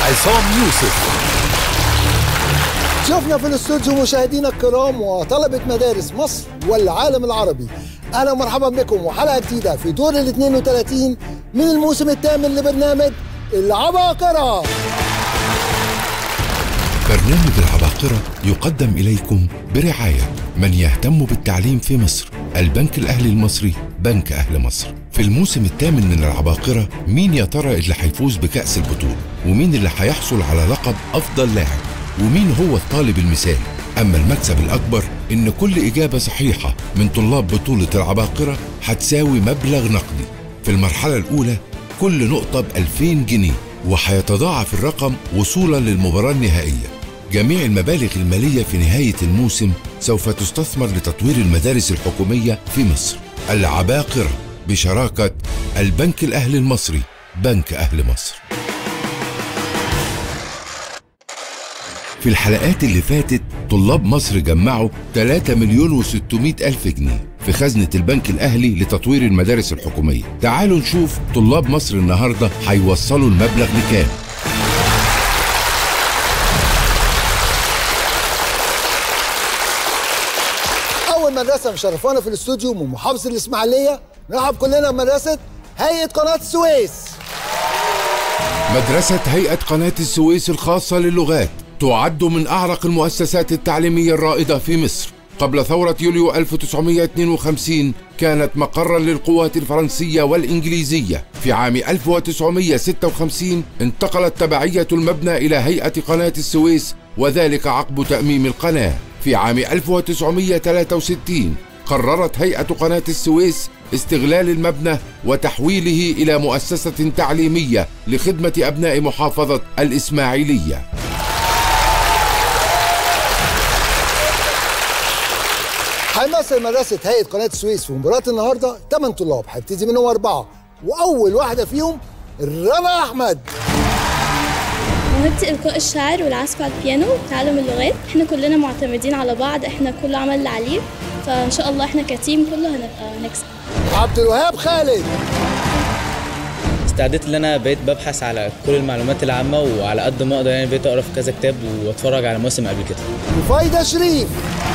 عصام يوسف شفنا في الاستوديو مشاهدينا الكرام وطلبة مدارس مصر والعالم العربي اهلا ومرحبا بكم وحلقة جديدة في دور ال 32 من الموسم الثامن لبرنامج العباقرة برنامج العباقرة يقدم إليكم برعاية من يهتم بالتعليم في مصر البنك الأهلي المصري بنك أهل مصر في الموسم الثامن من العباقرة مين يا ترى اللي هيفوز بكأس البطولة ومين اللي هيحصل على لقب أفضل لاعب ومين هو الطالب المثالي أما المكسب الأكبر إن كل إجابة صحيحة من طلاب بطولة العباقرة هتساوي مبلغ نقدي في المرحلة الأولى كل نقطة ب 2000 جنيه وهيتضاعف الرقم وصولا للمباراة النهائية جميع المبالغ المالية في نهاية الموسم سوف تستثمر لتطوير المدارس الحكومية في مصر العباقرة بشراكة البنك الأهلي المصري بنك أهل مصر في الحلقات اللي فاتت طلاب مصر جمعوا 3 مليون و600 ألف جنيه في خزنة البنك الأهلي لتطوير المدارس الحكومية تعالوا نشوف طلاب مصر النهاردة هيوصلوا المبلغ لكام اول مدرسة مشرفانا في الاستوديو من محافظة الاسماعيلية نرحب كلنا بمدرسة هيئة قناة السويس مدرسة هيئة قناة السويس الخاصة للغات تعد من أعرق المؤسسات التعليمية الرائدة في مصر قبل ثورة يوليو 1952 كانت مقرا للقوات الفرنسية والإنجليزية في عام 1956 انتقلت تبعية المبنى إلى هيئة قناة السويس وذلك عقب تأميم القناة في عام 1963 قررت هيئة قناة السويس استغلال المبنى وتحويله إلى مؤسسة تعليمية لخدمة أبناء محافظة الإسماعيلية هيمثل مدرسة هيئة قناة السويس في مباراة النهاردة 8 طلاب هيبتدي منهم أربعة وأول واحدة فيهم رنا أحمد موهبتي إلقاء الشعر والعزف على البيانو وتعلم اللغات احنا كلنا معتمدين على بعض احنا كل عمل اللي عليه فإن شاء الله احنا كتيم كله هنبقى نكسب عبد الوهاب خالد استعديت ان انا بقيت ببحث على كل المعلومات العامه وعلى قد ما اقدر يعني بقيت اقرا في كذا كتاب واتفرج على مواسم قبل كده رفايدة شريف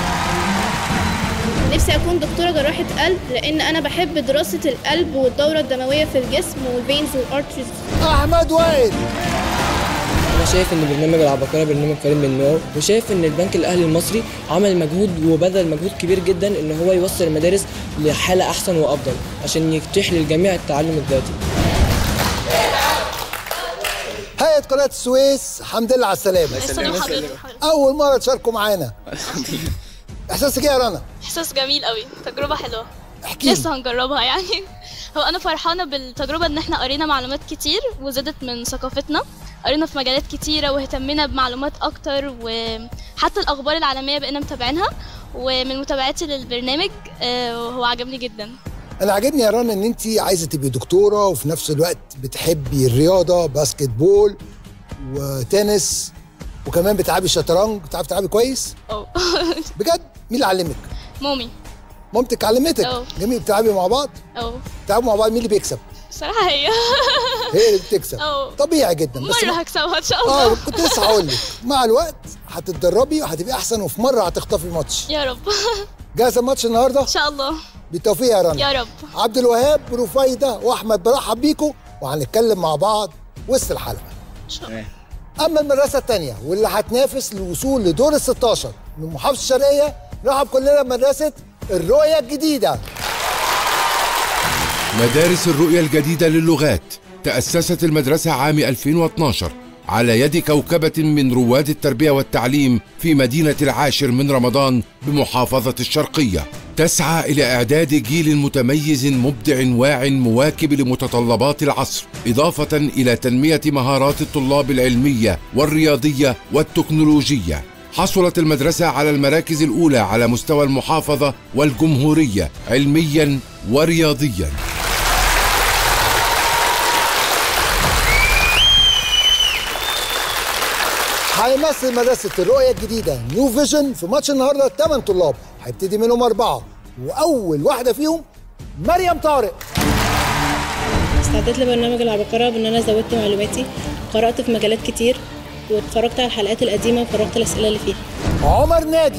نفسي أكون دكتورة جراحة قلب لأن أنا بحب دراسة القلب والدورة الدموية في الجسم والفينز والارتريز أحمد وائل انا شايف ان برنامج العباقرة برنامج فريد من نوعه وشايف ان البنك الاهلي المصري عمل مجهود وبذل مجهود كبير جدا ان هو يوصل المدارس لحالة احسن وافضل عشان يتيح للجميع التعلم الذاتي هيئة قناة السويس الحمد لله على السلامة السلام حضرتك أول مرة تشاركوا معانا إحساسك إيه يا رنا؟ احساس جميل قوي تجربه حلوه احكي لي. لسه هنجربها يعني هو انا فرحانه بالتجربه ان احنا قرينا معلومات كتير وزادت من ثقافتنا قرينا في مجالات كتيره واهتمينا بمعلومات اكتر وحتى الاخبار العالميه بقينا متابعينها ومن متابعتي للبرنامج آه، هو عجبني جدا أنا عاجبني يا رنا إن أنت عايزة تبقي دكتورة وفي نفس الوقت بتحبي الرياضة باسكت بول وتنس وكمان بتلعبي شطرنج بتعرفي تلعبي كويس؟ اه بجد؟ مين اللي علمك؟ مومي مامتك علمتك أه. جميل بتلعبي مع بعض؟ اه بتلعبوا مع بعض مين اللي بيكسب؟ بصراحه هي هي اللي بتكسب أه. طبيعي جدا بس مره ما- هكسبها ان شاء اه الله كنت لسه هقول لك مع الوقت هتتدربي وهتبقي احسن وفي مره هتخطفي ماتش يا رب جاهزه الماتش النهارده ان شاء الله بالتوفيق يا رنا يا رب عبد الوهاب رفايده واحمد برحب بيكم وهنتكلم مع بعض وسط الحلقه تمام اما المدرسه الثانيه واللي هتنافس للوصول لدور ال 16 من محافظه الشرقيه نرحب كلنا بمدرسه الرؤيه الجديده مدارس الرؤية الجديدة للغات تأسست المدرسة عام 2012 على يد كوكبة من رواد التربية والتعليم في مدينة العاشر من رمضان بمحافظة الشرقية تسعى إلى إعداد جيل متميز مبدع واع مواكب لمتطلبات العصر إضافة إلى تنمية مهارات الطلاب العلمية والرياضية والتكنولوجية حصلت المدرسة على المراكز الأولى على مستوى المحافظة والجمهورية علميا ورياضيا هيمثل مدرسه الرؤيه الجديده نيو فيجن في ماتش النهارده 8 طلاب هيبتدي منهم اربعه واول واحده فيهم مريم طارق استعدت لبرنامج العباقرة بان انا زودت معلوماتي وقرأت في مجالات كتير واتفرجت على الحلقات القديمة وفرجت الأسئلة اللي فيها عمر نادي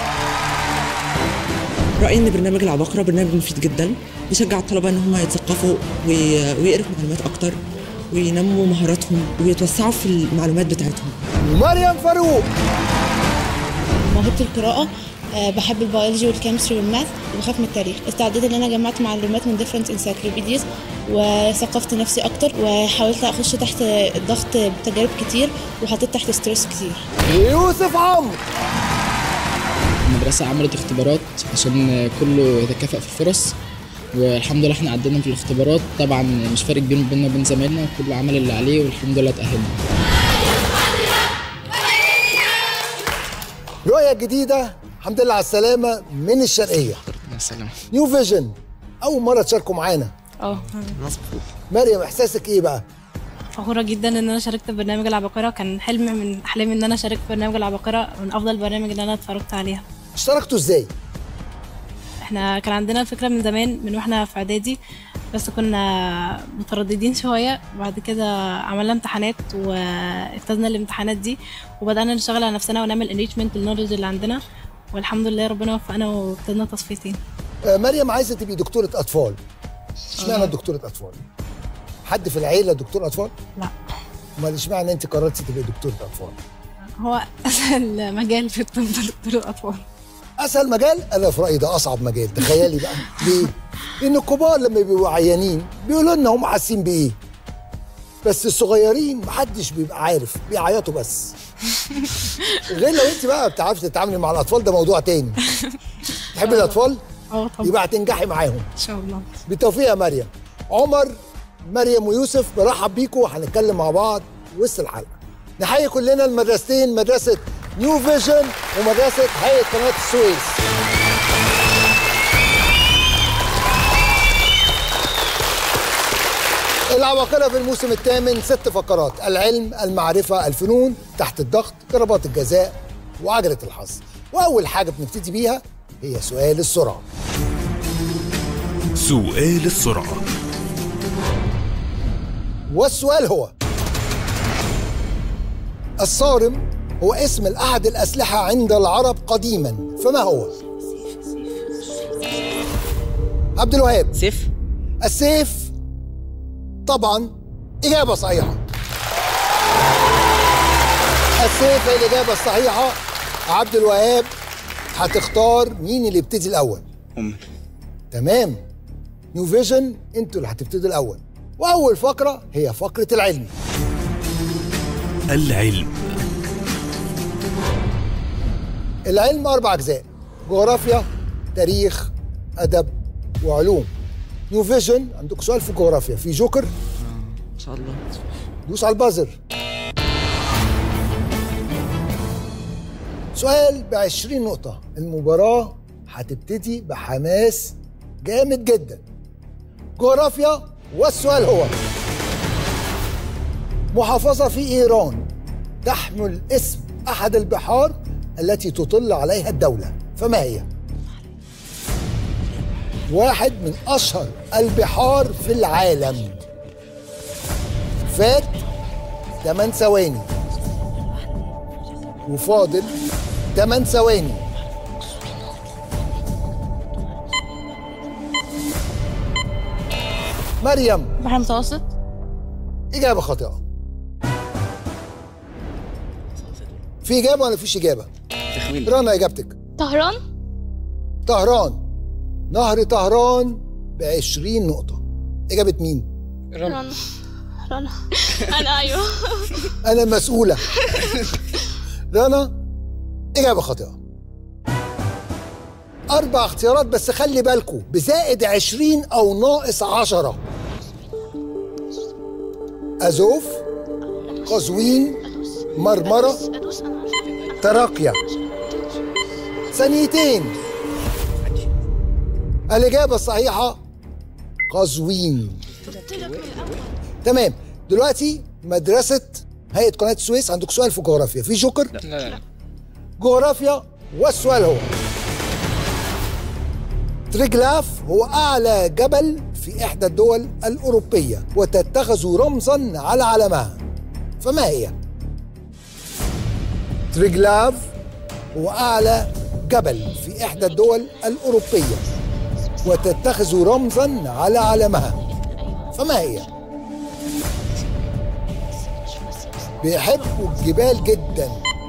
رأيي إن برنامج العباقرة برنامج مفيد جدا بيشجع الطلبة إن هم يتثقفوا وي- ويقروا معلومات أكتر وينموا مهاراتهم ويتوسعوا في المعلومات بتاعتهم مريم فاروق موهبة القراءة آه، بحب البيولوجي والكيمستري والماث وبخاف من التاريخ استعديت ان انا جمعت معلومات من different encyclopedias وثقفت نفسي اكتر وحاولت اخش تحت الضغط بتجارب كتير وحطيت تحت ستريس كتير يوسف عمرو المدرسة عملت اختبارات عشان كله يتكافئ في الفرص والحمد لله احنا عدينا في الاختبارات طبعا مش فارق كبير بيننا وبين زمايلنا كله عمل اللي عليه والحمد لله اتأهلنا رؤية جديدة الحمد لله على السلامة من الشرقية مع السلامة نيو فيجن أول مرة تشاركوا معانا اه مريم إحساسك إيه بقى؟ فخورة جدا ان انا شاركت في برنامج العباقرة كان حلم من احلامي ان انا اشارك في برنامج العباقرة من افضل البرامج اللي انا اتفرجت عليها اشتركتوا إزاي؟ احنا كان عندنا الفكرة من زمان من واحنا في اعدادي بس كنا مترددين شوية بعد كده عملنا امتحانات واجتزنا الامتحانات دي وبدأنا نشتغل على نفسنا ونعمل انريتشمنت للنولج اللي عندنا والحمد لله ربنا وفقنا واجتزنا تصفيتين آه، مريم عايزة تبقي دكتورة أطفال اشمعنى دكتورة أطفال؟ حد في العيلة دكتور أطفال؟ لا أمال اشمعنى أنت قررتي تبقي دكتورة أطفال؟ هو اسهل مجال في الطب دكتور الاطفال اسهل مجال انا في رايي ده اصعب مجال تخيلي بقى ليه لان الكبار لما بيبقوا عيانين بيقولوا لنا هم حاسين بايه بس الصغيرين محدش بيبقى عارف بيعيطوا بس غير لو انت بقى بتعرفي تتعاملي مع الاطفال ده موضوع تاني تحبي الاطفال اه طبعا يبقى هتنجحي معاهم ان شاء الله بالتوفيق يا مريم عمر مريم ويوسف برحب بيكم وهنتكلم مع بعض وسط الحلقه نحيي كلنا المدرستين مدرسه نيو فيجن ومدرسه هيئه قناه السويس العباقرة في الموسم الثامن ست فقرات العلم المعرفة الفنون تحت الضغط ضربات الجزاء وعجلة الحظ وأول حاجة بنبتدي بيها هي سؤال السرعة سؤال السرعة والسؤال هو الصارم هو اسم لأحد الأسلحة عند العرب قديما فما هو؟ عبد الوهاب سيف السيف طبعا إجابة صحيحة السيف هي الإجابة الصحيحة عبد الوهاب هتختار مين اللي يبتدي الأول هم تمام نيو فيجن انتوا اللي هتبتدوا الأول وأول فقرة هي فقرة العلم العلم العلم أربع أجزاء جغرافيا تاريخ أدب وعلوم نيو فيجن عندكم سؤال في الجغرافيا في جوكر ان شاء الله دوس على البازر سؤال ب 20 نقطة المباراة هتبتدي بحماس جامد جدا جغرافيا والسؤال هو محافظة في إيران تحمل اسم أحد البحار التي تطل عليها الدولة فما هي؟ واحد من أشهر البحار في العالم فات 8 ثواني وفاضل 8 ثواني مريم بحر متوسط إجابة خاطئة في إجابة ولا فيش إجابة؟ تخمين رنا إجابتك طهران طهران نهر طهران ب 20 نقطة إجابة مين؟ رنا رنا انا ايوه أنا المسؤولة رنا إجابة خاطئة أربع اختيارات بس خلي بالكم بزائد 20 أو ناقص 10 أزوف قزوين مرمرة ادوس انا عارفة. تراقيا ثانيتين الإجابة الصحيحة قزوين تمام دلوقتي مدرسة هيئة قناة السويس عندك سؤال في جغرافيا في جوكر لا لا جغرافيا والسؤال هو تريجلاف هو أعلى جبل في إحدى الدول الأوروبية وتتخذ رمزا على علمها فما هي؟ تريجلاف هو أعلى جبل في إحدى الدول الأوروبية وتتخذ رمزا على علمها فما هي؟ بيحبوا الجبال جدا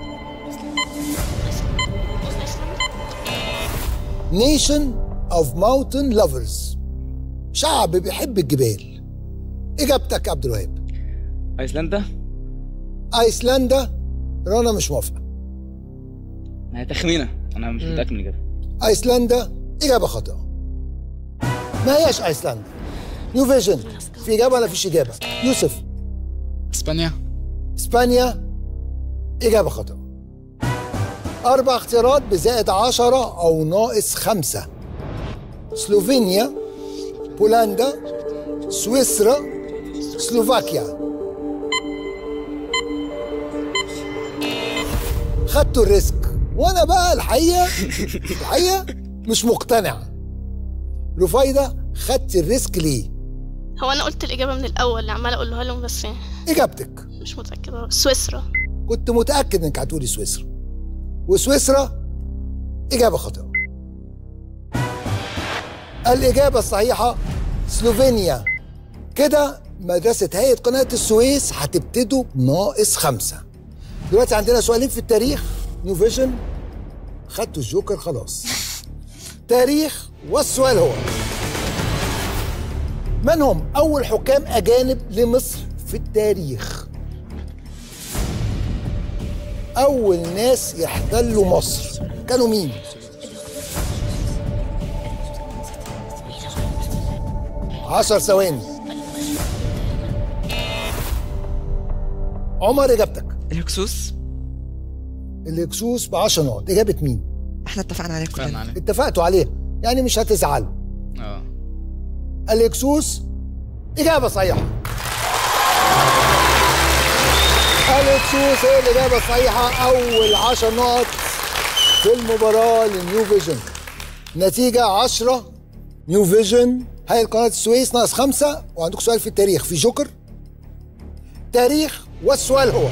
Nation of Mountain Lovers شعب بيحب الجبال إجابتك يا عبد الوهاب ايسلندا أيسلندا رنا مش موافقة ما هي تخمينه انا مش متاكد من الاجابه أيسلندا إجابة خاطئة ما هياش أيسلندا نيو فيجن في إجابة ولا فيش إجابة يوسف اسبانيا إسبانيا إجابة خاطئة أربع اختيارات بزائد عشرة أو ناقص خمسة سلوفينيا بولندا سويسرا سلوفاكيا خدتوا الريسك وانا بقى الحقيقه الحقيقه مش مقتنع رفايده خدت الريسك ليه هو انا قلت الاجابه من الاول اللي عماله اقولها لهم بس اجابتك مش متاكده سويسرا كنت متاكد انك هتقولي سويسرا وسويسرا اجابه خاطئه الاجابه الصحيحه سلوفينيا كده مدرسه هيئه قناه السويس هتبتدوا بناقص خمسه دلوقتي عندنا سؤالين في التاريخ نيو فيجن خدتوا الجوكر خلاص تاريخ والسؤال هو من هم أول حكام أجانب لمصر في التاريخ؟ أول ناس يحتلوا مصر كانوا مين؟ عشر ثواني عمر إجابتك الهكسوس الهكسوس ب 10 نقط إجابة مين؟ احنا اتفقنا عليها كلنا اتفقتوا عليها يعني مش هتزعلوا اه الهكسوس إجابة صحيحة الهكسوس هي الإجابة الصحيحة أول 10 نقط في المباراة لنيو فيجن نتيجة 10 نيو فيجن هيئة قناة السويس ناقص خمسة وعندكم سؤال في التاريخ في جوكر تاريخ والسؤال هو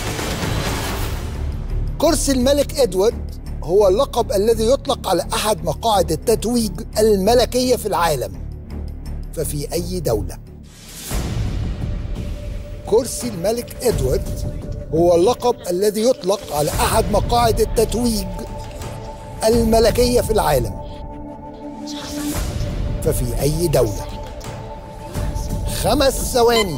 كرسي الملك ادوارد هو اللقب الذي يطلق على احد مقاعد التتويج الملكيه في العالم ففي اي دوله كرسي الملك ادوارد هو اللقب الذي يطلق على احد مقاعد التتويج الملكيه في العالم ففي اي دوله خمس ثواني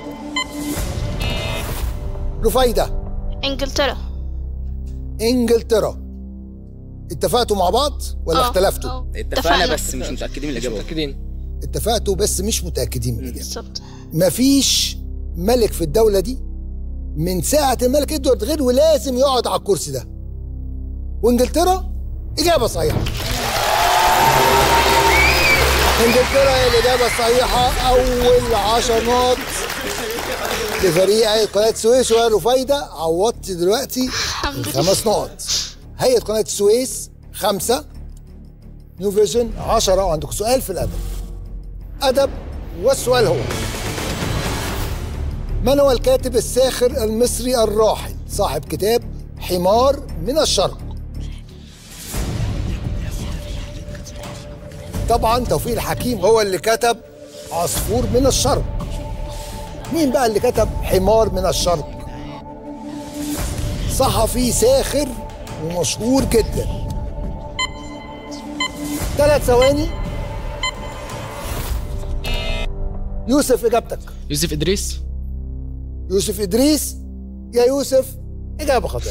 رفايده انجلترا انجلترا اتفقتوا مع بعض ولا آه، اختلفتوا؟ آه. اتفقنا بس مش متاكدين من الاجابه متاكدين اتفقتوا بس مش متاكدين من الاجابه بالظبط مفيش ملك في الدوله دي من ساعه الملك ادوارد غير ولازم يقعد على الكرسي ده وانجلترا اجابه صحيحه انجلترا هي الاجابه الصحيحه اول 10 نقط لفريق هيئه قناه السويس وقالوا فايده عوضت دلوقتي خمس نقط هيئه قناه السويس خمسه نيو فيجن 10 وعندكم سؤال في الادب ادب والسؤال هو من هو الكاتب الساخر المصري الراحل صاحب كتاب حمار من الشرق طبعا توفيق الحكيم هو اللي كتب عصفور من الشرق مين بقى اللي كتب حمار من الشرق صحفي ساخر ومشهور جدا ثلاث ثواني يوسف اجابتك يوسف ادريس يوسف ادريس يا يوسف اجابه خاطئه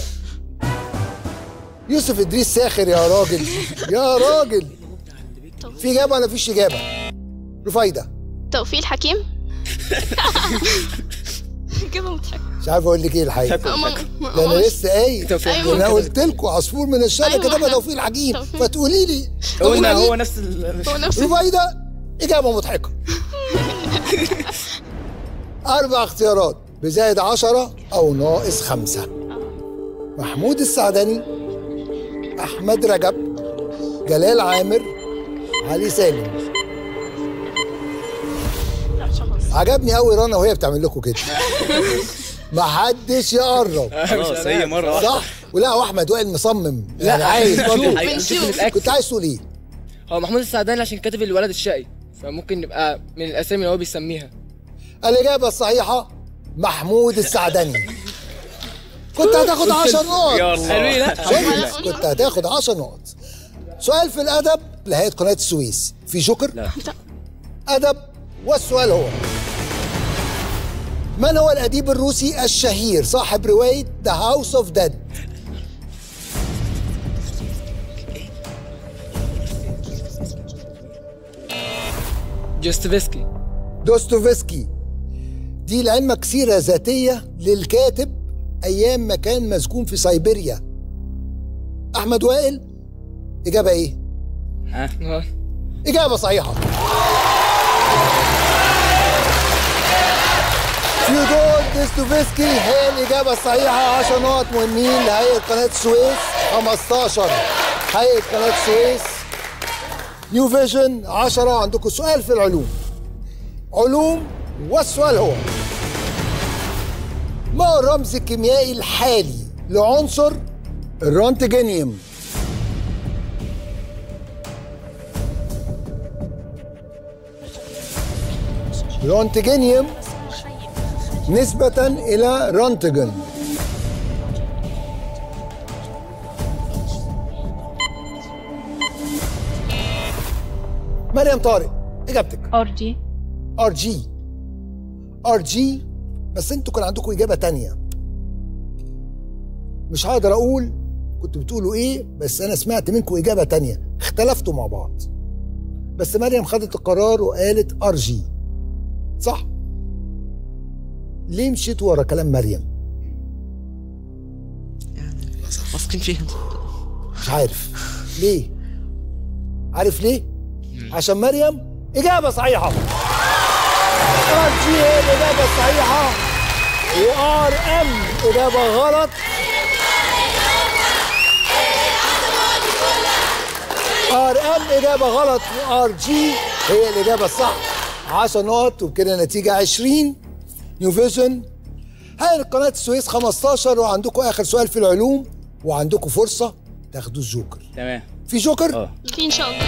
يوسف ادريس ساخر يا راجل يا راجل في اجابه ولا فيش اجابه رفايده توفيق الحكيم كده مضحك مش عارف اقول لك ايه الحقيقه ده انا لسه قايل توفيق أيوة. انا قلت لكم عصفور من الشرق أيوة، كتبها إحنا- توفيق الحكيم توفيق. فتقولي لي قلنا تقولي هو لي نفس ال... هو نفس رفايده اجابه مضحكه اربع اختيارات بزائد عشرة او ناقص خمسة محمود السعدني احمد رجب جلال عامر علي سالم عجبني قوي رنا وهي بتعمل لكم كده محدش يقرب خلاص هي مرة واحدة صح ولا واحمد وائل مصمم لا، يعني عايز بنشوف. برضه بنشوف. كنت عايز تقول ايه هو محمود السعداني عشان كاتب الولد الشقي فممكن نبقى من الاسامي اللي هو بيسميها الإجابة الصحيحة محمود السعدني كنت هتاخد 10 نقط يا الله. حلوين لا شفت؟ كنت هتاخد 10 نقط سؤال في الأدب لهيئة قناة السويس في جوكر؟ لا. أدب والسؤال هو من هو الأديب الروسي الشهير صاحب رواية The House of Dead؟ جوستوفسكي دوستويفسكي دي لعلمك سيرة ذاتية للكاتب أيام ما كان مسجون في سيبيريا أحمد وائل إجابة إيه؟ ها آه. إجابة صحيحة فيودور ديستوفسكي هي الإجابة الصحيحة 10 نقط مهمين لهيئة قناة السويس 15 هيئة قناة السويس نيو فيجن 10 عندكم سؤال في العلوم علوم والسؤال هو ما هو الرمز الكيميائي الحالي لعنصر الرونتجينيوم رونتجينيوم نسبة إلى رونتجن مريم طارق إجابتك ار جي ار جي ار جي بس انتوا كان عندكم اجابه تانية مش هقدر اقول كنتوا بتقولوا ايه بس انا سمعت منكم اجابه تانية اختلفتوا مع بعض بس مريم خدت القرار وقالت ار جي صح ليه مشيت ورا كلام مريم واثقين فيها مش عارف ليه عارف ليه عشان مريم اجابه صحيحه ار جي هي الاجابه الصحيحه وار ام اجابه غلط ار ام اجابه غلط وار جي هي الاجابه الصح 10 نقط وبكده نتيجه 20 نيو فيجن هاي قناه السويس 15 وعندكم اخر سؤال في العلوم وعندكم فرصه تاخدوا الجوكر تمام في جوكر اه في ان شاء الله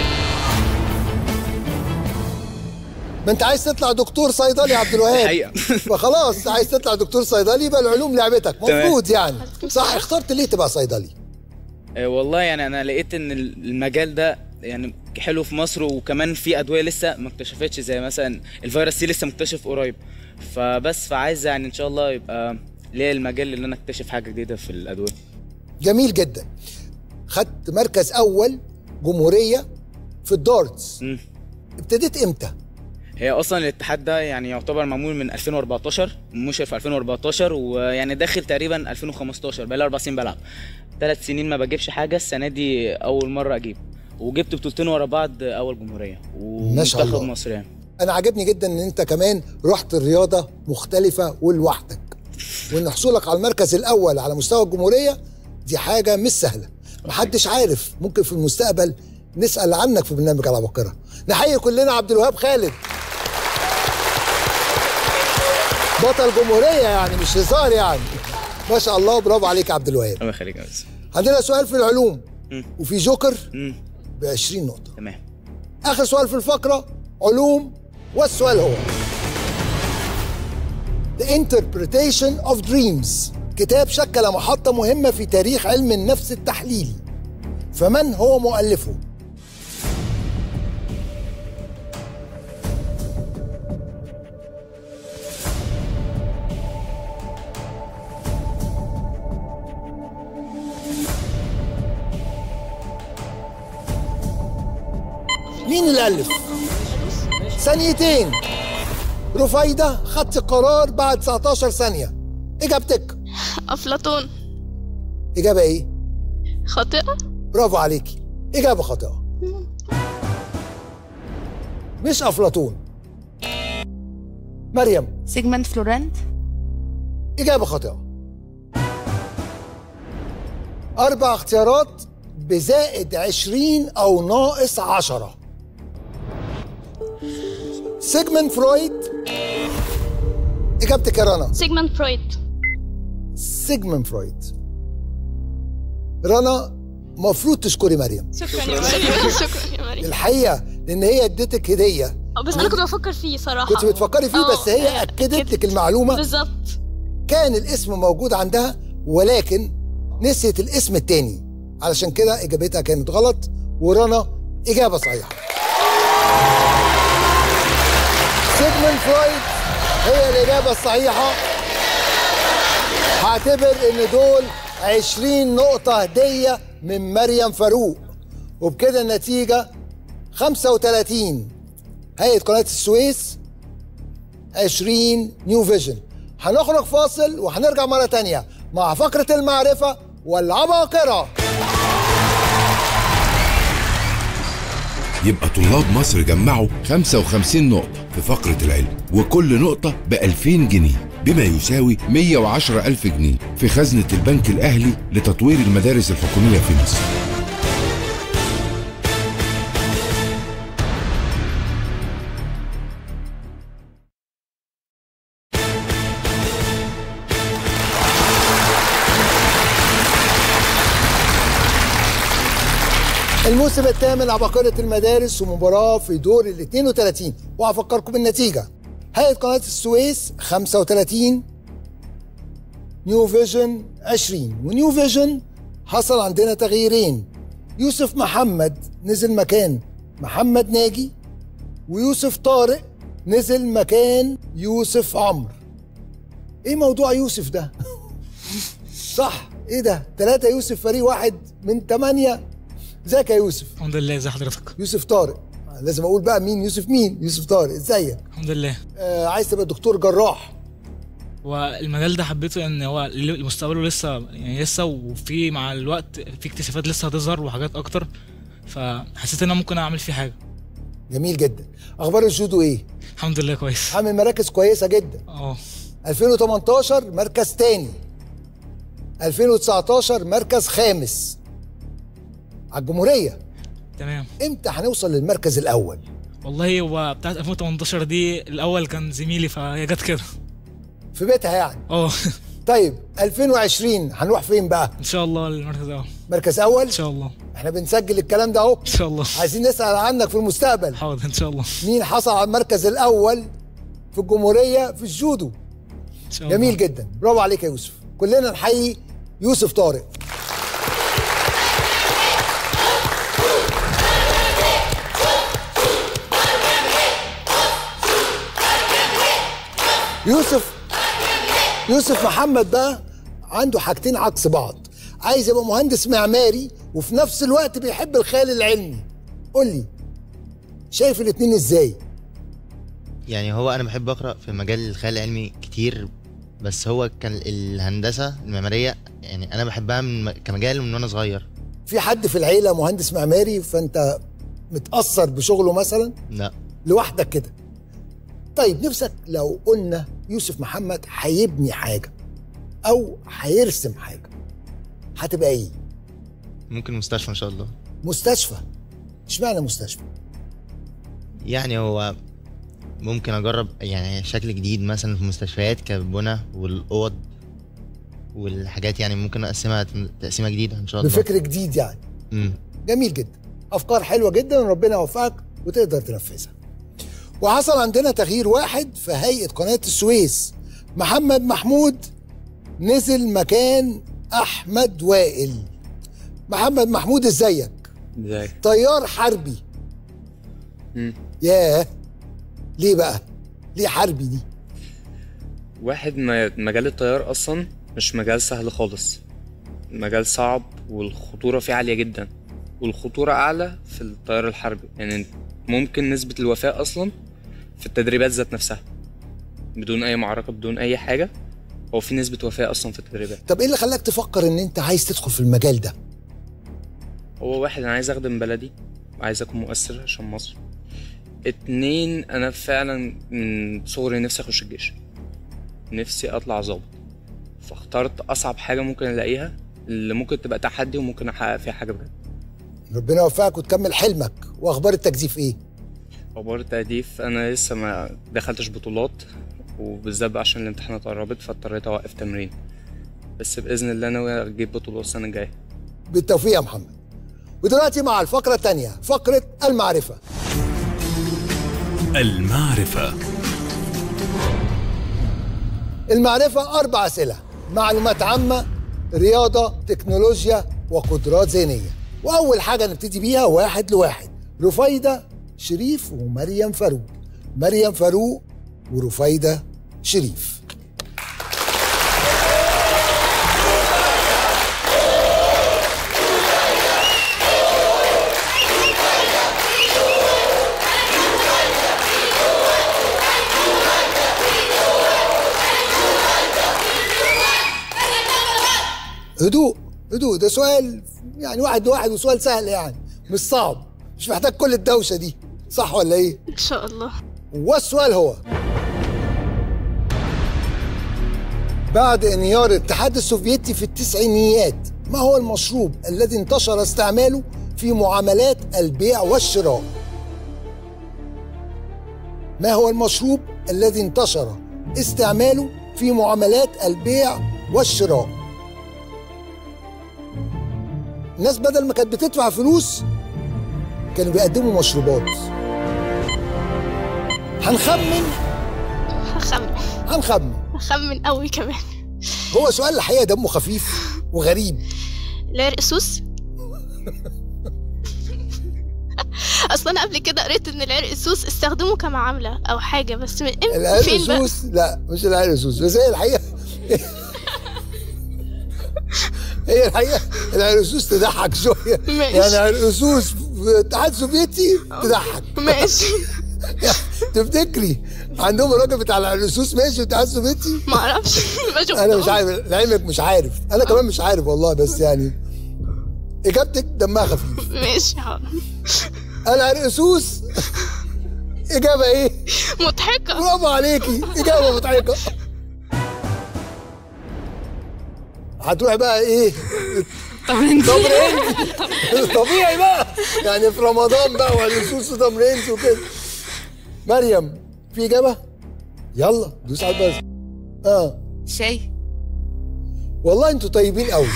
ما انت عايز تطلع دكتور صيدلي يا عبد الوهاب حقيقة. فخلاص عايز تطلع دكتور صيدلي يبقى العلوم لعبتك تمام. مفروض يعني صح اخترت ليه تبقى صيدلي آه، والله يعني انا لقيت ان المجال ده يعني حلو في مصر وكمان في ادويه لسه ما اكتشفتش زي مثلا الفيروس سي لسه مكتشف قريب فبس فعايز يعني ان شاء الله يبقى ليا المجال اللي انا اكتشف حاجه جديده في الادويه جميل جدا خدت مركز اول جمهوريه في الدارتس مم. ابتديت امتى هي اصلا الاتحاد ده يعني يعتبر معمول من 2014 منشئ في 2014 ويعني داخل تقريبا 2015 بقالي اربع سنين بلعب ثلاث سنين ما بجيبش حاجه السنه دي اول مره اجيب وجبت بطولتين ورا بعض اول جمهوريه ما شاء ومنتخب الله. مصر يعني انا عجبني جدا ان انت كمان رحت الرياضه مختلفه ولوحدك وان حصولك على المركز الاول على مستوى الجمهوريه دي حاجه مش سهله محدش عارف ممكن في المستقبل نسال عنك في برنامج العباقره نحيي كلنا عبد الوهاب خالد بطل جمهوريه يعني مش هزار يعني ما شاء الله برافو عليك يا عبد الوهاب الله يخليك يا بس عندنا سؤال في العلوم مم. وفي جوكر مم. ب 20 نقطه تمام آخر سؤال في الفقرة علوم والسؤال هو The Interpretation of Dreams كتاب شكل محطة مهمة في تاريخ علم النفس التحليلي فمن هو مؤلفه؟ مين اللي ألف؟ ثانيتين رفايدة خدت قرار بعد 19 ثانية إجابتك افلاطون إجابة إيه؟ خاطئه برافو عليكي إجابة خاطئة مش أفلاطون مريم سيجمنت فلورنت إجابة خاطئة أربع اختيارات بزائد عشرين أو ناقص عشرة سيجمنت فرويد إجابتك يا رنا سيجموند فرويد سيجموند فرويد رنا مفروض تشكري مريم شكرا يا مريم شكرا يا مريم الحقيقه لان هي ادتك هديه آه، بس انا كنت بفكر فيه صراحه كنت بتفكري فيه آه، بس هي اكدت لك المعلومه بالظبط كان الاسم موجود عندها ولكن نسيت الاسم التاني علشان كده اجابتها كانت غلط ورنا اجابه صحيحه سيجموند فرويد هي الاجابه الصحيحه هعتبر ان دول 20 نقطه هديه من مريم فاروق وبكده النتيجه 35 هيئه قناه السويس 20 نيو فيجن هنخرج فاصل وهنرجع مرة تانية مع فقرة المعرفة والعباقرة يبقى طلاب مصر جمعوا 55 نقطة في فقرة العلم وكل نقطة ب 2000 جنيه بما يساوي 110 ألف جنيه في خزنة البنك الأهلي لتطوير المدارس الحكومية في مصر الموسم الثامن عباقرة المدارس ومباراة في دور ال 32 وهفكركم بالنتيجة هيئة قناة السويس 35 نيو فيجن 20 ونيو فيجن حصل عندنا تغييرين يوسف محمد نزل مكان محمد ناجي ويوسف طارق نزل مكان يوسف عمرو ايه موضوع يوسف ده صح ايه ده ثلاثة يوسف فريق واحد من ثمانية ازيك يا يوسف الحمد لله ازي حضرتك يوسف طارق لازم اقول بقى مين يوسف مين يوسف طارق ازيك الحمد لله آه عايز تبقى دكتور جراح والمجال ده حبيته ان هو ل- مستقبله لسه يعني لسه وفي مع الوقت في اكتشافات لسه هتظهر وحاجات اكتر فحسيت ان انا ممكن اعمل فيه حاجه جميل جدا اخبار الجودو ايه الحمد لله كويس عامل مراكز كويسه جدا اه 2018 مركز تاني 2019 مركز خامس على الجمهوريه تمام امتى هنوصل للمركز الاول والله هو بتاعت 2018 دي الاول كان زميلي فهي جت كده في بيتها يعني اه طيب 2020 هنروح فين بقى ان شاء الله المركز الاول مركز اول ان شاء الله احنا بنسجل الكلام ده اهو ان شاء الله عايزين نسال عنك في المستقبل حاضر ان شاء الله مين حصل على المركز الاول في الجمهوريه في الجودو ان شاء الله جميل جدا برافو عليك يا يوسف كلنا نحيي يوسف طارق يوسف يوسف محمد بقى عنده حاجتين عكس بعض عايز يبقى مهندس معماري وفي نفس الوقت بيحب الخيال العلمي قول لي شايف الاتنين ازاي يعني هو انا بحب اقرا في مجال الخيال العلمي كتير بس هو كان الهندسه المعماريه يعني انا بحبها من كمجال من وانا صغير في حد في العيله مهندس معماري فانت متاثر بشغله مثلا لا لوحدك كده طيب نفسك لو قلنا يوسف محمد هيبني حاجه او هيرسم حاجه هتبقى ايه ممكن مستشفى ان شاء الله مستشفى اشمعنى مستشفى يعني هو ممكن اجرب يعني شكل جديد مثلا في المستشفيات كبنى والاوض والحاجات يعني ممكن اقسمها تقسيمه جديده ان شاء الله بفكر جديد يعني امم جميل جدا افكار حلوه جدا وربنا يوفقك وتقدر تنفذها وحصل عندنا تغيير واحد في هيئه قناه السويس محمد محمود نزل مكان احمد وائل محمد محمود ازيك ازيك طيار حربي مم. ياه ليه بقى ليه حربي دي واحد ما مجال الطيار اصلا مش مجال سهل خالص مجال صعب والخطورة فيه عالية جدا والخطورة أعلى في الطيار الحربي يعني ممكن نسبة الوفاة أصلا في التدريبات ذات نفسها بدون أي معركة بدون أي حاجة هو في نسبة وفاة أصلا في التدريبات طب ايه اللي خلاك تفكر ان انت عايز تدخل في المجال ده هو واحد أنا عايز أخدم بلدي عايز أكون مؤثر عشان مصر اتنين أنا فعلا من صغري نفسي أخش الجيش نفسي أطلع ظابط فاخترت أصعب حاجة ممكن ألاقيها اللي ممكن تبقى تحدي وممكن أحقق فيها حاجة بجد ربنا يوفقك وتكمل حلمك واخبار التجديف ايه أخبار التهديف أنا لسه ما دخلتش بطولات وبالذات بقى عشان الامتحانات قربت فاضطريت أوقف تمرين بس باذن الله ناوي اجيب بطوله السنه الجايه بالتوفيق يا محمد ودلوقتي مع الفقرة الثانية فقرة المعرفة المعرفة المعرفة أربع أسئلة معلومات عامة رياضة تكنولوجيا وقدرات ذهنية وأول حاجة نبتدي بيها واحد لواحد رفايدة شريف ومريم فاروق مريم فاروق ورفايدة شريف هدوء هدوء ده سؤال يعني واحد لواحد وسؤال سهل يعني مش صعب مش محتاج كل الدوشة دي صح ولا ايه؟ ان شاء الله والسؤال هو بعد انهيار الاتحاد السوفيتي في التسعينيات ما هو المشروب الذي انتشر استعماله في معاملات البيع والشراء ما هو المشروب الذي انتشر استعماله في معاملات البيع والشراء الناس بدل ما كانت بتدفع فلوس كانوا بيقدموا مشروبات هنخمن هخمن هنخمن هخمن قوي كمان هو سؤال الحقيقه دمه خفيف وغريب العرق سوس اصلا انا قبل كده قريت ان العرق سوس استخدمه كمعامله او حاجه بس من إم- العرق فين بقى سوس لا مش العرق سوس بس هي الحقيقه هي الحقيقه العرق سوس تضحك شويه ماشي. يعني عرق سوس في الاتحاد السوفيتي تضحك ماشي تفتكري عندهم الراجل بتاع العرقسوس ماشي في الاتحاد السوفيتي؟ ما اعرفش ما انا مش شفتهمش. عارف لعلمك مش عارف انا كمان مش عارف والله بس يعني اجابتك دمها خفيف ماشي حاضر العرقسوس اجابه ايه؟ مضحكه برافو عليكي اجابه مضحكه هتروح بقى ايه؟ تمرين تمرين طبيعي بقى يعني في رمضان بقى وعرقسوس وتمرين وكده مريم في اجابه؟ يلا دوس على الباز اه شاي والله انتوا طيبين قوي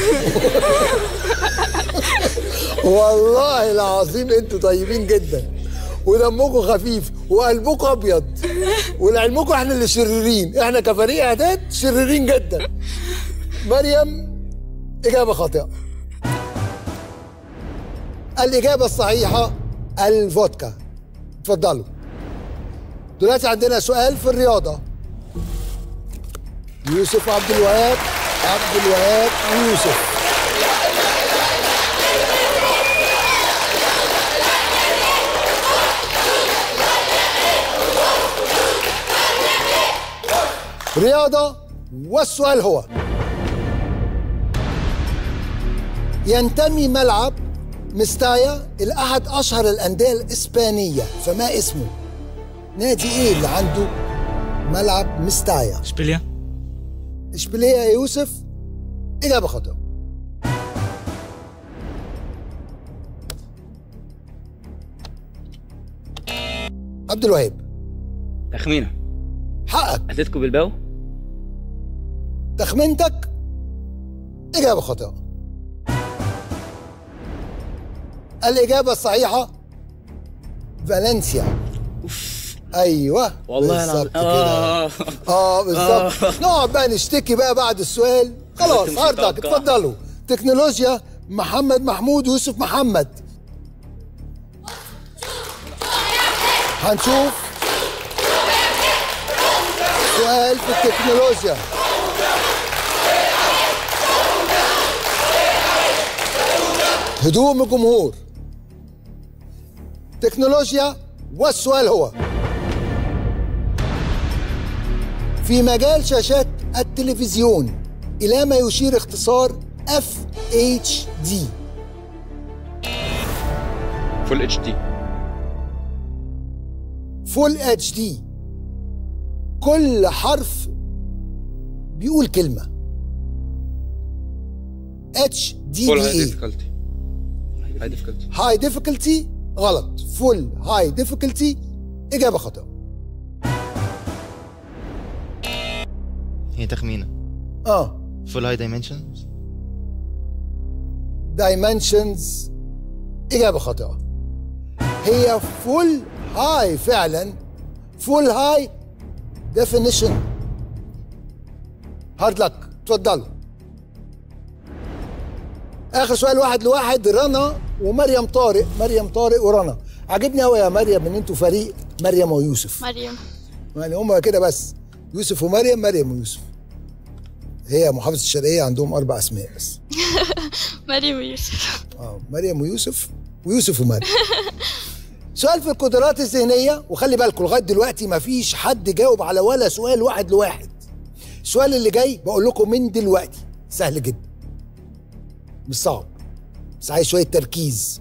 والله العظيم انتوا طيبين جدا ودمكم خفيف وقلبكم ابيض ولعلمكم احنا اللي شريرين احنا كفريق اعداد شريرين جدا مريم اجابه خاطئه الاجابه الصحيحه الفودكا اتفضلوا دلوقتي عندنا سؤال في الرياضه يوسف عبد الوهاب عبد الوهاب يوسف رياضة والسؤال هو ينتمي ملعب مستايا إلى أحد أشهر الأندية الإسبانية فما اسمه؟ نادي إيه اللي عنده ملعب مستايا؟ اشبيليا اشبيليه يا يوسف اجابه خاطئه عبد الوهاب تخمينه حقك اتلتيكو بالباو تخمينتك اجابه خاطئه الاجابه الصحيحه فالنسيا ايوه والله بالظبط العظيم كده اه اه بالظبط آه. نقعد بقى نشتكي بقى بعد السؤال خلاص مش هاردك متوقع. اتفضلوا تكنولوجيا محمد محمود يوسف محمد هنشوف سؤال في التكنولوجيا هدوء من الجمهور تكنولوجيا والسؤال هو في مجال شاشات التلفزيون إلى ما يشير اختصار FHD فول اتش دي فول اتش دي كل حرف بيقول كلمة اتش دي فول بي هاي اي ديفيكالتي هاي ديفيكالتي هاي ديفيكولتي غلط فول هاي ديفيكولتي إجابة خاطئة هي تخمينه اه فول هاي دايمنشنز دايمنشنز إجابة خاطئة هي فول هاي فعلا فول هاي ديفينيشن هارد لك اتفضلوا اخر سؤال واحد لواحد رنا ومريم طارق مريم طارق ورنا عجبني قوي يا مريم ان انتوا فريق مريم ويوسف مريم يعني هم كده بس يوسف ومريم مريم ويوسف هي محافظة الشرقية عندهم أربع أسماء بس مريم ويوسف اه مريم ويوسف ويوسف ومريم سؤال في القدرات الذهنية وخلي بالكم لغاية دلوقتي مفيش حد جاوب على ولا سؤال واحد لواحد السؤال اللي جاي بقول لكم من دلوقتي سهل جدا مش صعب بس عايز شوية تركيز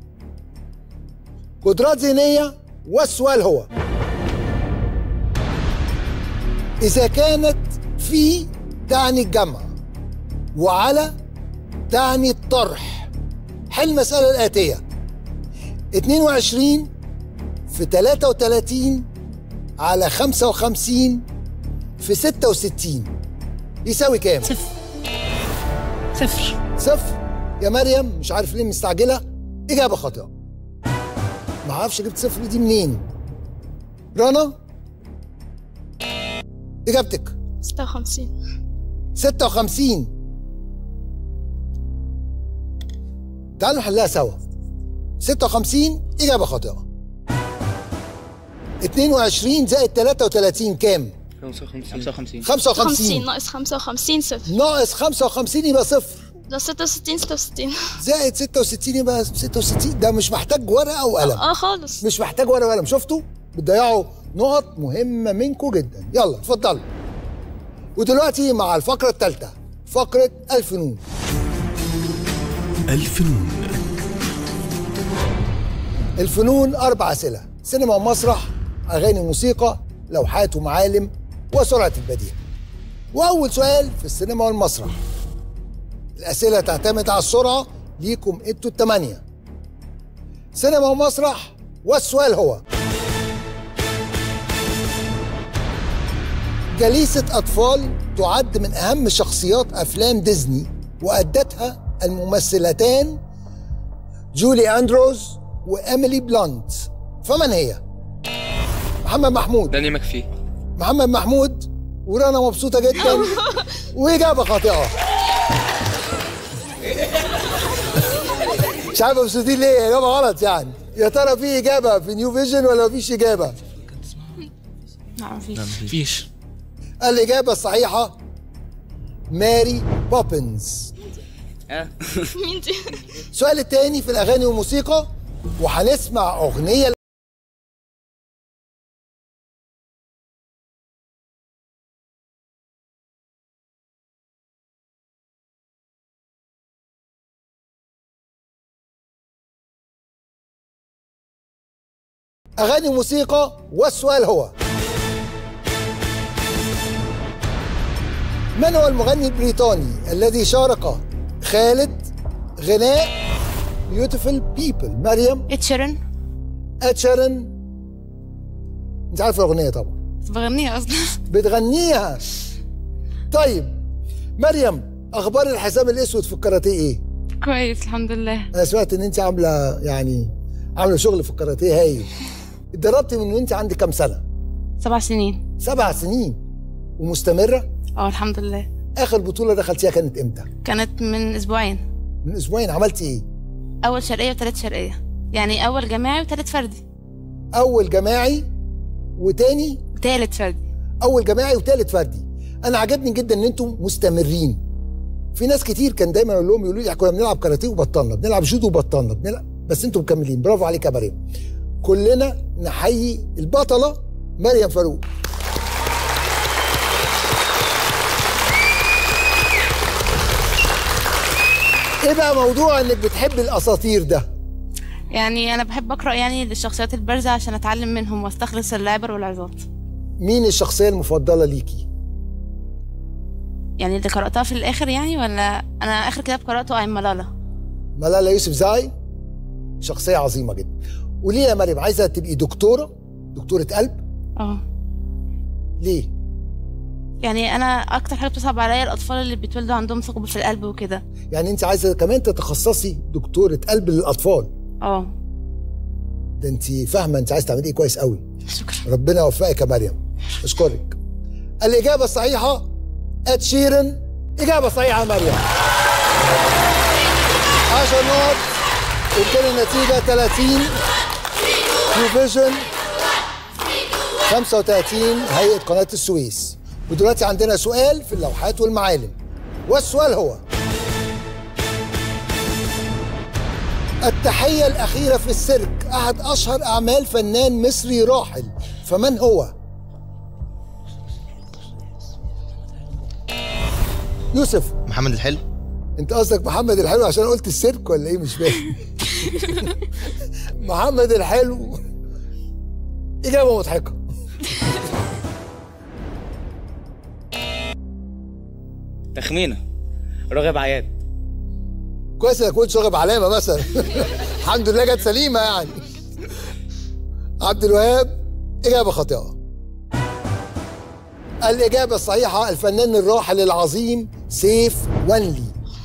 قدرات ذهنية والسؤال هو إذا كانت في تعني الجمع وعلى تعني الطرح حل المسألة الآتية 22 في 33 على 55 في 66 يساوي كام؟ صفر صفر صفر يا مريم مش عارف ليه مستعجلة إجابة خاطئة ما اعرفش جبت صفر دي منين رنا إجابتك 56 56 تعالوا نحلها سوا 56 إجابة خاطئة 22 زائد 33 كام؟ 55 50 55 ناقص 55 صفر ناقص 55 يبقى صفر ده 66 66 زائد 66 يبقى 66 ده مش محتاج ورقة وقلم اه خالص مش محتاج ورقة وقلم شفتوا؟ بتضيعوا نقط مهمة منكم جدا يلا اتفضلوا ودلوقتي مع الفقرة الثالثة فقرة الفنون الفنون الفنون أربع أسئلة سينما ومسرح أغاني وموسيقى لوحات ومعالم وسرعة البديهة وأول سؤال في السينما والمسرح الأسئلة تعتمد على السرعة ليكم انتوا التمانية سينما ومسرح والسؤال هو جليسة أطفال تعد من أهم شخصيات أفلام ديزني وأدتها الممثلتان جولي أندروز وإيميلي بلانت فمن هي؟ محمد محمود داني مكفي محمد محمود ورنا مبسوطة جدا وإجابة خاطئة مش عارف مبسوطين ليه إجابة غلط يعني يا ترى في إجابة في نيو فيجن ولا مفيش إجابة؟ لا مفيش مفيش الإجابة الصحيحة ماري بوبنز مين دي؟ السؤال التاني في الأغاني والموسيقى وهنسمع أغنية أغاني وموسيقى والسؤال هو من هو المغني البريطاني الذي شارك خالد غناء بيوتيفul بيبل مريم اتشيرن اتشيرن انت عارفه الاغنيه طبعا بغنيها اصلا بتغنيها طيب مريم اخبار الحزام الاسود في الكاراتيه ايه كويس الحمد لله انا سمعت ان انت عامله يعني عامله شغل في الكاراتيه هايل اتدربتي من وانت عندك كام سنه سبع سنين سبع سنين ومستمره اه الحمد لله اخر بطوله دخلتيها كانت امتى كانت من اسبوعين من اسبوعين عملتي ايه اول شرقيه وتالت شرقيه يعني اول جماعي وتالت فردي اول جماعي وتاني وتالت فردي اول جماعي وتالت فردي انا عجبني جدا ان انتم مستمرين في ناس كتير كان دايما اقول لهم يقولوا لي كنا بنلعب كاراتيه وبطلنا بنلعب جودو وبطلنا بنلعب بس انتم مكملين برافو عليك يا مريم كلنا نحيي البطله مريم فاروق ايه بقى موضوع انك بتحب الاساطير ده يعني انا بحب اقرا يعني للشخصيات البارزه عشان اتعلم منهم واستخلص العبر والعظات مين الشخصيه المفضله ليكي يعني اللي قراتها في الاخر يعني ولا انا اخر كتاب قراته ايم ملالا ملالا يوسف زاي شخصيه عظيمه جدا قولي لي يا مريم عايزه تبقي دكتوره دكتوره قلب اه ليه يعني انا اكتر حاجه بتصعب عليا الاطفال اللي بيتولدوا عندهم ثقب في القلب وكده يعني انت عايزه كمان تتخصصي دكتوره قلب للاطفال اه ده انت فاهمه انت عايز تعملي ايه كويس قوي شكرا ربنا يوفقك يا مريم اشكرك الاجابه الصحيحه اد شيرن اجابه صحيحه يا مريم 10 نقط وكده النتيجه 30 نيو فيجن 35 هيئه قناه السويس ودلوقتي عندنا سؤال في اللوحات والمعالم والسؤال هو التحية الأخيرة في السيرك أحد أشهر أعمال فنان مصري راحل فمن هو؟ يوسف محمد الحلو أنت قصدك محمد الحلو عشان قلت السيرك ولا إيه مش فاهم محمد الحلو إجابة مضحكة تخمينه راغب عياد كويس انك قلت راغب علامه مثلا الحمد لله جت سليمه يعني عبد الوهاب اجابه خاطئه الاجابه الصحيحه الفنان الراحل العظيم سيف ونلي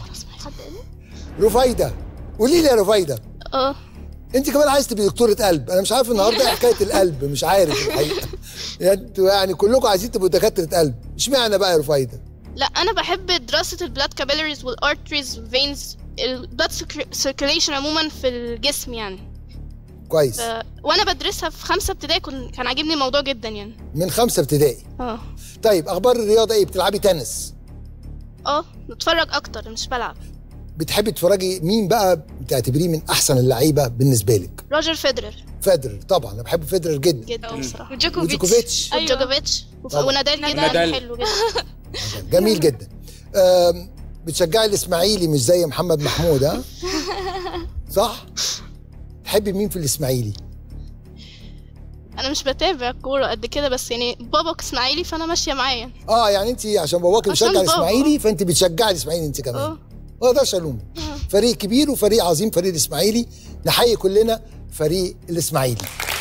رفايده قولي لي يا رفايده اه انت كمان عايز تبقي دكتوره قلب انا مش عارف النهارده ايه حكايه القلب مش عارف الحقيقه يعني انتوا يعني كلكم عايزين تبقوا دكاتره قلب اشمعنى بقى يا رفايده لا انا بحب دراسه البلاد كابيلاريز والارتريز والفينز البلاد سيركيليشن عموما في الجسم يعني كويس ف... وانا بدرسها في خمسه ابتدائي كن... كان عاجبني الموضوع جدا يعني من خمسه ابتدائي اه طيب اخبار الرياضه ايه بتلعبي تنس اه بتفرج اكتر مش بلعب بتحبي تتفرجي مين بقى بتعتبريه من احسن اللعيبه بالنسبه لك روجر فيدرر فيدرر طبعا انا بحب فيدرر جدا جدا بصراحه وجوكوفيتش ايوه جوكوفيتش طبعا. ونادال جدا نادال. حلو جدا جميل جدا أم، بتشجعي الاسماعيلي مش زي محمد محمود ها صح تحبي مين في الاسماعيلي انا مش بتابع كوره قد كده بس يعني بابا اسماعيلي فانا ماشيه معاه اه يعني انت عشان باباكي عشان بيشجع بابا. الاسماعيلي فانت بتشجعي الاسماعيلي انت كمان اه ما اقدرش الومك فريق كبير وفريق عظيم فريق الاسماعيلي نحيي كلنا فريق الاسماعيلي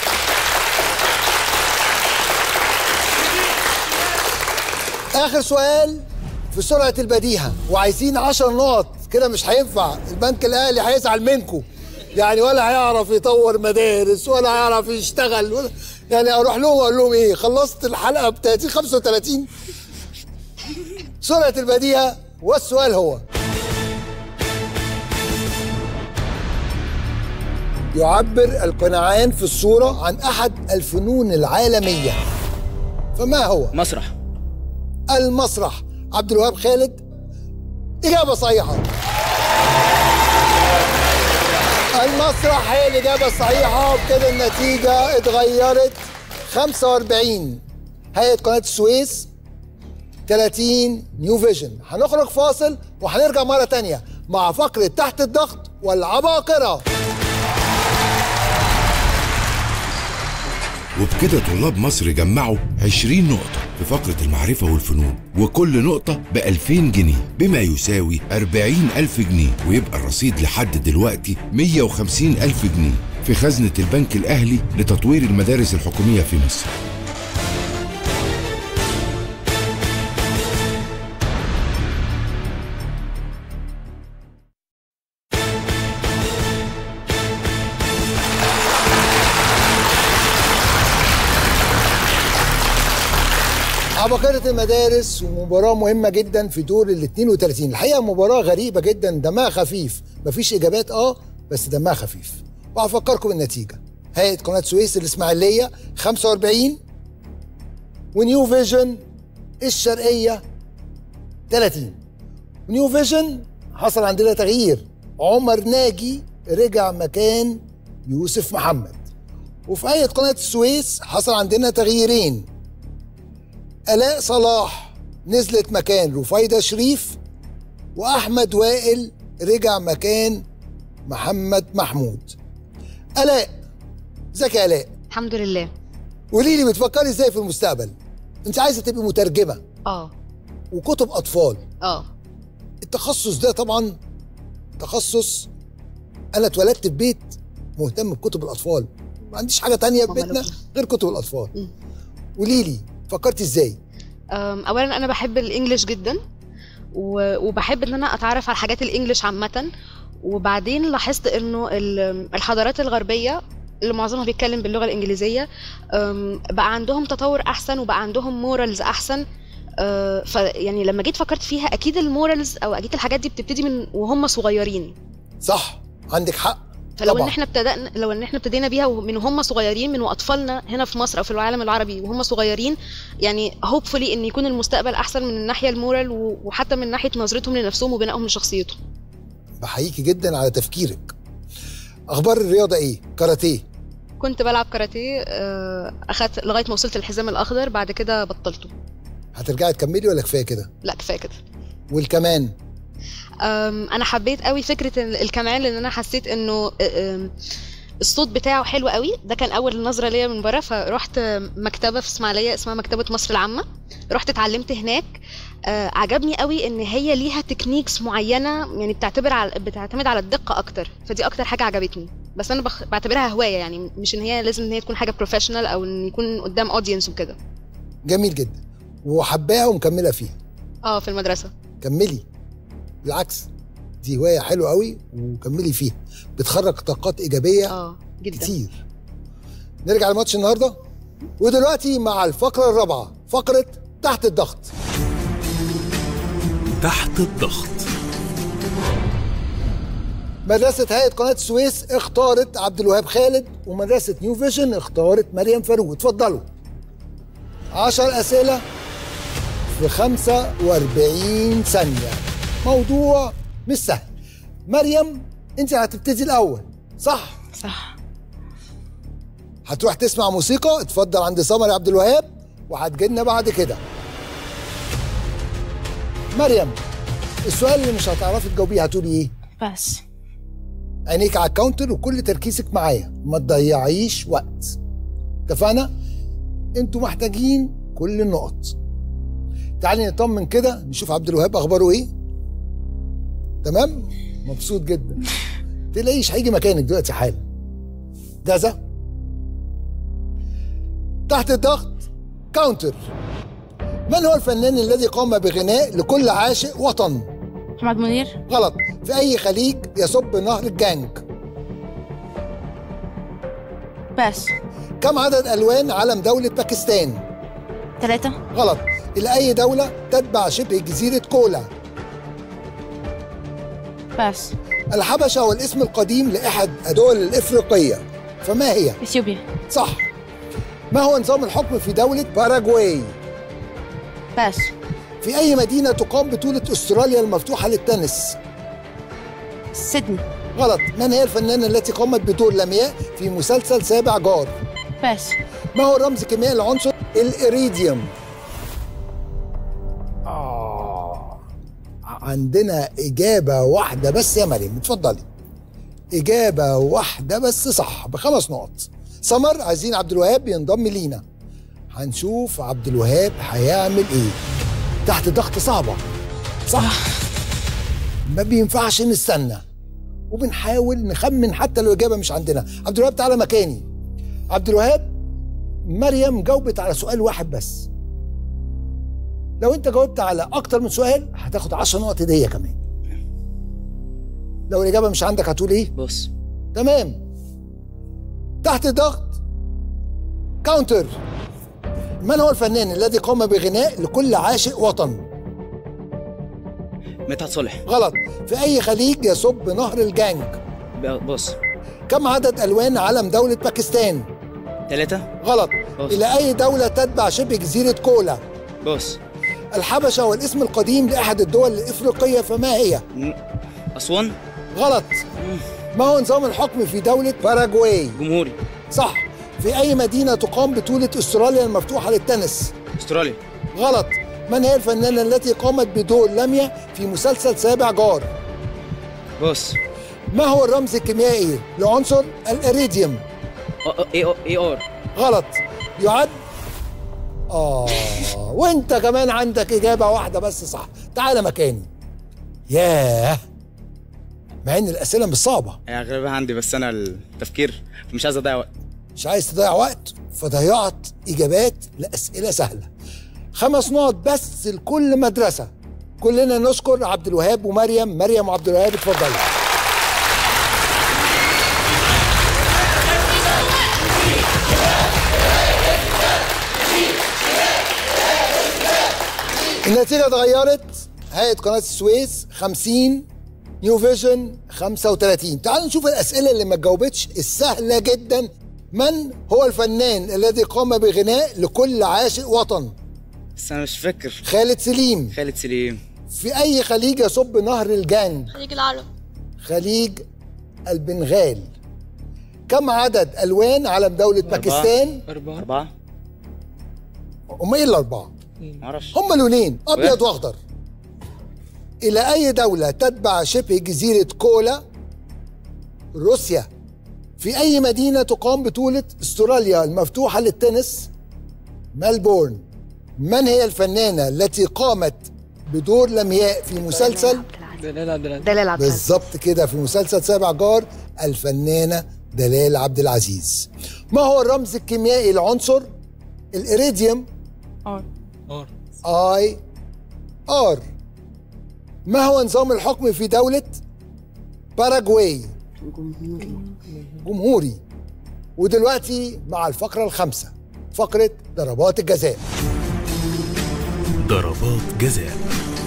اخر سؤال في سرعه البديهه وعايزين 10 نقط كده مش هينفع البنك الاهلي هيزعل منكم يعني ولا هيعرف يطور مدارس ولا هيعرف يشتغل ولا يعني اروح لهم واقول لهم ايه خلصت الحلقه ب 30 35 سرعه البديهه والسؤال هو يعبر القناعان في الصورة عن أحد الفنون العالمية فما هو؟ مسرح المسرح عبد الوهاب خالد إجابة صحيحة المسرح هي الإجابة الصحيحة وبكده النتيجة اتغيرت 45 هيئة قناة السويس 30 نيو فيجن هنخرج فاصل وهنرجع مرة تانية مع فقرة تحت الضغط والعباقرة وبكده طلاب مصر جمعوا 20 نقطة في فقرة المعرفة والفنون وكل نقطة ب 2000 جنيه بما يساوي 40 ألف جنيه ويبقى الرصيد لحد دلوقتي 150 ألف جنيه في خزنة البنك الأهلي لتطوير المدارس الحكومية في مصر عباقرة المدارس ومباراة مهمة جدا في دور ال 32 الحقيقة مباراة غريبة جدا دمها خفيف مفيش إجابات اه بس دمها خفيف وهفكركم بالنتيجة هيئة قناة سويس الإسماعيلية 45 ونيو فيجن الشرقية 30 ونيو فيجن حصل عندنا تغيير عمر ناجي رجع مكان يوسف محمد وفي هيئة قناة السويس حصل عندنا تغييرين آلاء صلاح نزلت مكان رفايدة شريف وأحمد وائل رجع مكان محمد محمود آلاء ازيك يا آلاء الحمد لله قولي لي بتفكري ازاي في المستقبل انت عايزه تبقي مترجمه اه وكتب اطفال اه التخصص ده طبعا تخصص انا اتولدت في بيت مهتم بكتب الاطفال ما عنديش حاجه تانية في بيتنا غير كتب الاطفال قولي لي فكرتي ازاي أم، اولا انا بحب الانجليش جدا و- وبحب ان انا اتعرف على حاجات الانجليش عامه وبعدين لاحظت انه ال- الحضارات الغربيه اللي معظمها بيتكلم باللغه الانجليزيه أم، بقى عندهم تطور احسن وبقى عندهم مورالز احسن أه، فيعني لما جيت فكرت فيها اكيد المورالز او اكيد الحاجات دي بتبتدي من وهم صغيرين صح عندك حق فلو ان طبعاً. احنا ابتدأنا لو ان احنا ابتدينا بيها من هم صغيرين من واطفالنا هنا في مصر او في العالم العربي وهم صغيرين يعني هوبفully ان يكون المستقبل احسن من الناحيه المورال و- وحتى من ناحيه نظرتهم لنفسهم وبنائهم لشخصيتهم بحييكي جدا على تفكيرك اخبار الرياضه ايه كاراتيه كنت بلعب كاراتيه آه، اخدت لغايه ما وصلت الحزام الاخضر بعد كده بطلته هترجعي تكملي ولا كفايه كده لا كفايه كده والكمان أم، انا حبيت قوي فكره ال- الكمان لان انا حسيت انه أم، الصوت بتاعه حلو قوي ده كان اول نظره ليا من بره فرحت مكتبه في اسماعيليه اسمها مكتبه مصر العامه رحت اتعلمت هناك آه، عجبني قوي ان هي ليها تكنيكس معينه يعني بتعتبر على بتعتمد على الدقه اكتر فدي اكتر حاجه عجبتني بس انا بخ... بعتبرها هوايه يعني مش ان هي لازم ان هي تكون حاجه بروفيشنال او ان يكون قدام اودينس وكده جميل جدا وحباها ومكمله فيها اه في المدرسه كملي بالعكس دي هوايه حلوه قوي وكملي فيها بتخرج طاقات ايجابيه اه جدا كتير نرجع لماتش النهارده ودلوقتي مع الفقره الرابعه فقره تحت الضغط تحت الضغط مدرسة هيئة قناة السويس اختارت عبد الوهاب خالد ومدرسة نيو فيجن اختارت مريم فاروق اتفضلوا عشر أسئلة في 45 ثانية موضوع مش سهل مريم انت هتبتدي الأول صح؟ صح هتروح تسمع موسيقى اتفضل عند سمر عبد الوهاب وهتجيلنا بعد كده مريم السؤال اللي مش هتعرفي تجاوبيه هتقولي ايه؟ بس عينيك على الكاونتر وكل تركيزك معايا ما تضيعيش وقت اتفقنا انتوا محتاجين كل النقط تعالي نطمن كده نشوف عبد الوهاب اخباره ايه تمام مبسوط جدا تلاقيش هيجي مكانك دلوقتي حالا جاهزه تحت الضغط كاونتر من هو الفنان الذي قام بغناء لكل عاشق وطن محمد منير غلط في اي خليج يصب نهر الجانج بس كم عدد الوان علم دوله باكستان ثلاثة غلط الى اي دوله تتبع شبه جزيره كولا بس الحبشه هو الاسم القديم لاحد الدول الافريقيه فما هي اثيوبيا صح ما هو نظام الحكم في دوله باراغواي بس في اي مدينه تقام بطوله استراليا المفتوحه للتنس سيدني غلط من هي الفنانه التي قامت بدور لمياء في مسلسل سابع جار بس ما هو الرمز كيميائي العنصر الإيريديوم آه. عندنا إجابة واحدة بس يا مريم اتفضلي إجابة واحدة بس صح بخمس نقط سمر عايزين عبد الوهاب ينضم لينا هنشوف عبد الوهاب هيعمل ايه تحت ضغط صعبة صح ما بينفعش نستنى وبنحاول نخمن حتى لو الإجابة مش عندنا عبد الوهاب تعالى مكاني عبد الوهاب مريم جاوبت على سؤال واحد بس لو انت جاوبت على اكتر من سؤال هتاخد 10 نقط هديه كمان لو الاجابه مش عندك هتقول ايه بص تمام تحت ضغط كاونتر من هو الفنان الذي قام بغناء لكل عاشق وطن مدحت صالح غلط في اي خليج يصب نهر الجانج ب- بص كم عدد الوان علم دوله باكستان ثلاثة غلط بص. الى اي دوله تتبع شبه جزيره كولا بص الحبشه هو الاسم القديم لاحد الدول الافريقيه فما هي أسوان غلط ما هو نظام الحكم في دوله باراغواي جمهوري صح في اي مدينه تقام بطوله استراليا المفتوحه للتنس أستراليا غلط من هي الفنانه التي قامت بدور لميا في مسلسل سابع جار بص ما هو الرمز الكيميائي لعنصر الإيريديوم اي اي ار غلط يعد آه وأنت كمان عندك إجابة واحدة بس صح تعال مكاني ياه مع إن الأسئلة مش صعبة يعني غالبا عندي بس أنا التفكير مش عايز أضيع وقت مش عايز تضيع وقت فضيعت إجابات لأسئلة سهلة خمس نقط بس لكل مدرسة كلنا نشكر عبد الوهاب ومريم مريم وعبد الوهاب اتفضلوا النتيجة اتغيرت هيئة قناة السويس 50 نيو فيجن 35 تعالوا نشوف الأسئلة اللي ما اتجاوبتش السهلة جدا من هو الفنان الذي قام بغناء لكل عاشق وطن بس انا مش فاكر خالد سليم خالد سليم في أي خليج يصب نهر الجان خليج العرب خليج البنغال كم عدد ألوان علم دولة باكستان أربعة أربعة هم إيه الأربعة معرفش هم لونين أبيض وأخضر إلى أي دولة تتبع شبه جزيرة كولا روسيا في أي مدينة تقام بطولة استراليا المفتوحة للتنس ملبورن من هي الفنانة التي قامت بدور لمياء في مسلسل دلال عبد العزيز دلال عبد العزيز بالظبط كده في مسلسل سابع جار الفنانة دلال عبد العزيز ما هو الرمز الكيميائي لعنصر الإيريديوم ار ار اي ار ما هو نظام الحكم في دولة باراجواي جمهوري ودلوقتي مع الفقرة الخامسة فقرة ضربات الجزاء ضربات جزاء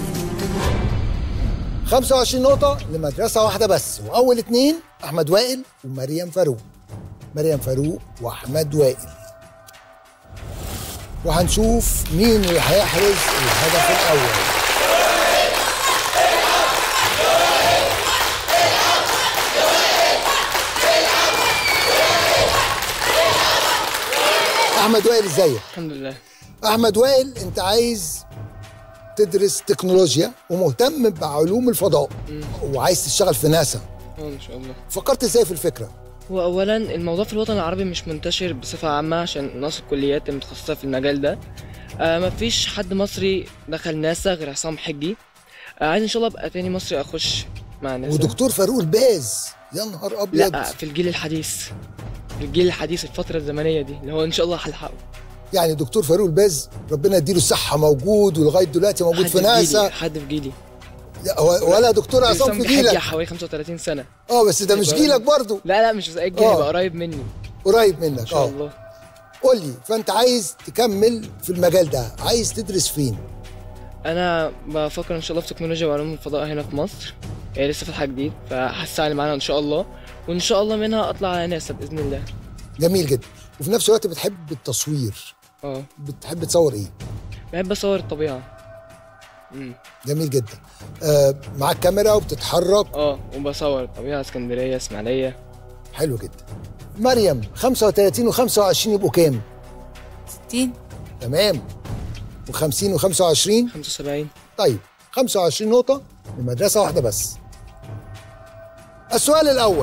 25 نقطة لمدرسة واحدة بس وأول اتنين أحمد وائل ومريم فاروق مريم فاروق وأحمد وائل وهنشوف مين اللي هيحرز الهدف الأول أحمد وائل إزيك؟ الحمد لله أحمد وائل أنت عايز تدرس تكنولوجيا ومهتم بعلوم الفضاء وعايز تشتغل في ناسا اه ان شاء الله فكرت ازاي في الفكره هو اولا الموضوع في الوطن العربي مش منتشر بصفه عامه عشان نقص الكليات المتخصصه في المجال ده آه مفيش حد مصري دخل ناسا غير عصام حجي آه عايز ان شاء الله ابقى تاني مصري اخش مع ناسا ودكتور فاروق الباز يا نهار ابيض لا في الجيل الحديث في الجيل الحديث الفتره الزمنيه دي اللي هو ان شاء الله هلحقه يعني دكتور فاروق الباز ربنا يديله الصحه موجود ولغايه دلوقتي موجود حد في جيلي ناسا حد في جيلي لا، هو- ولا دكتور عصام في حجي جيلك حوالي 35 سنه اه بس ده مش جيلك برضو لا لا مش زي جيلي آه. بقى قريب مني قريب منك ان شاء اه الله قول لي فانت عايز تكمل في المجال ده عايز تدرس فين انا بفكر ان شاء الله في تكنولوجيا وعلوم الفضاء هنا في مصر هي لسه فاتحه جديد فهسعى معانا ان شاء الله وان شاء الله منها اطلع على ناسا باذن الله جميل جدا وفي نفس الوقت بتحب التصوير اه بتحب تصور ايه بحب اصور الطبيعه امم جميل جدا آه معاك كاميرا وبتتحرك اه وبصور الطبيعه اسكندريه اسماعيليه حلو جدا مريم 35 و25 يبقوا كام 60 تمام و50 و25 75 طيب 25 نقطة لمدرسة واحدة بس السؤال الأول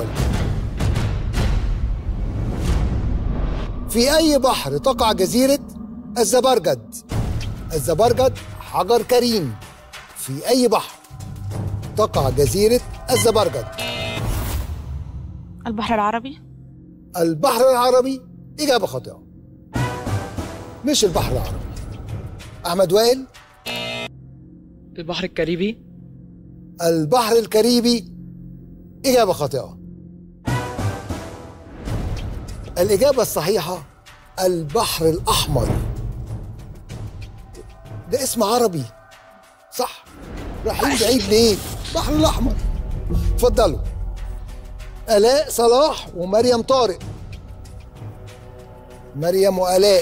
في أي بحر تقع جزيرة الزبرجد الزبرجد حجر كريم في أي بحر تقع جزيرة الزبرجد البحر العربي البحر العربي إجابة خاطئة مش البحر العربي أحمد وائل البحر الكاريبي البحر الكاريبي إجابة خاطئة الإجابة الصحيحة البحر الأحمر ده اسم عربي صح رايحين بعيد ليه؟ البحر الأحمر اتفضلوا آلاء صلاح ومريم طارق مريم وآلاء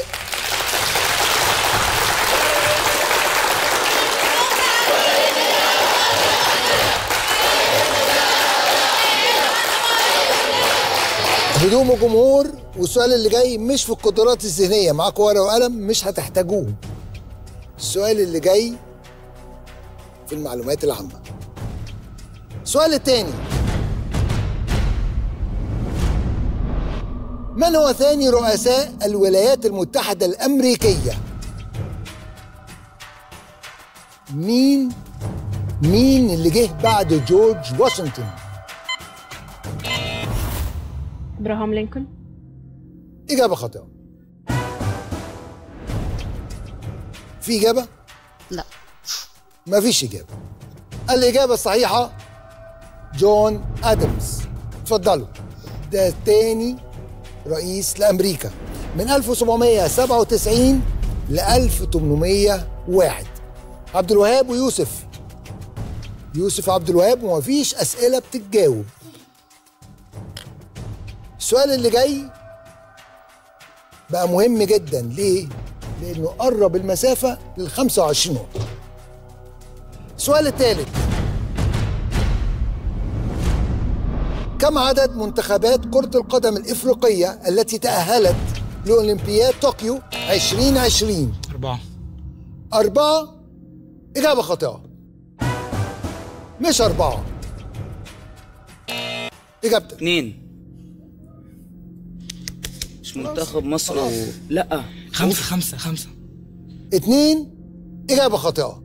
هدوم وجمهور والسؤال اللي جاي مش في القدرات الذهنيه معاكم ورقه وقلم مش هتحتاجوهم السؤال اللي جاي في المعلومات العامه السؤال الثاني من هو ثاني رؤساء الولايات المتحده الامريكيه مين مين اللي جه بعد جورج واشنطن ابراهام في إجابة؟ لا مفيش إجابة الإجابة الصحيحة جون آدمز اتفضلوا ده تاني رئيس لأمريكا من 1797 ل 1801 عبد الوهاب ويوسف يوسف عبد الوهاب ومفيش أسئلة بتتجاوب السؤال اللي جاي بقى مهم جدا ليه؟ لأنه قرب المسافة لل 25 نقطة السؤال الثالث كم عدد منتخبات كرة القدم الإفريقية التي تأهلت لأولمبياد طوكيو 2020 أربعة أربعة إجابة خاطئة مش أربعة إجابتك اتنين مش منتخب مصر و... لا خمسة خمسة خمسة اتنين إجابة خاطئة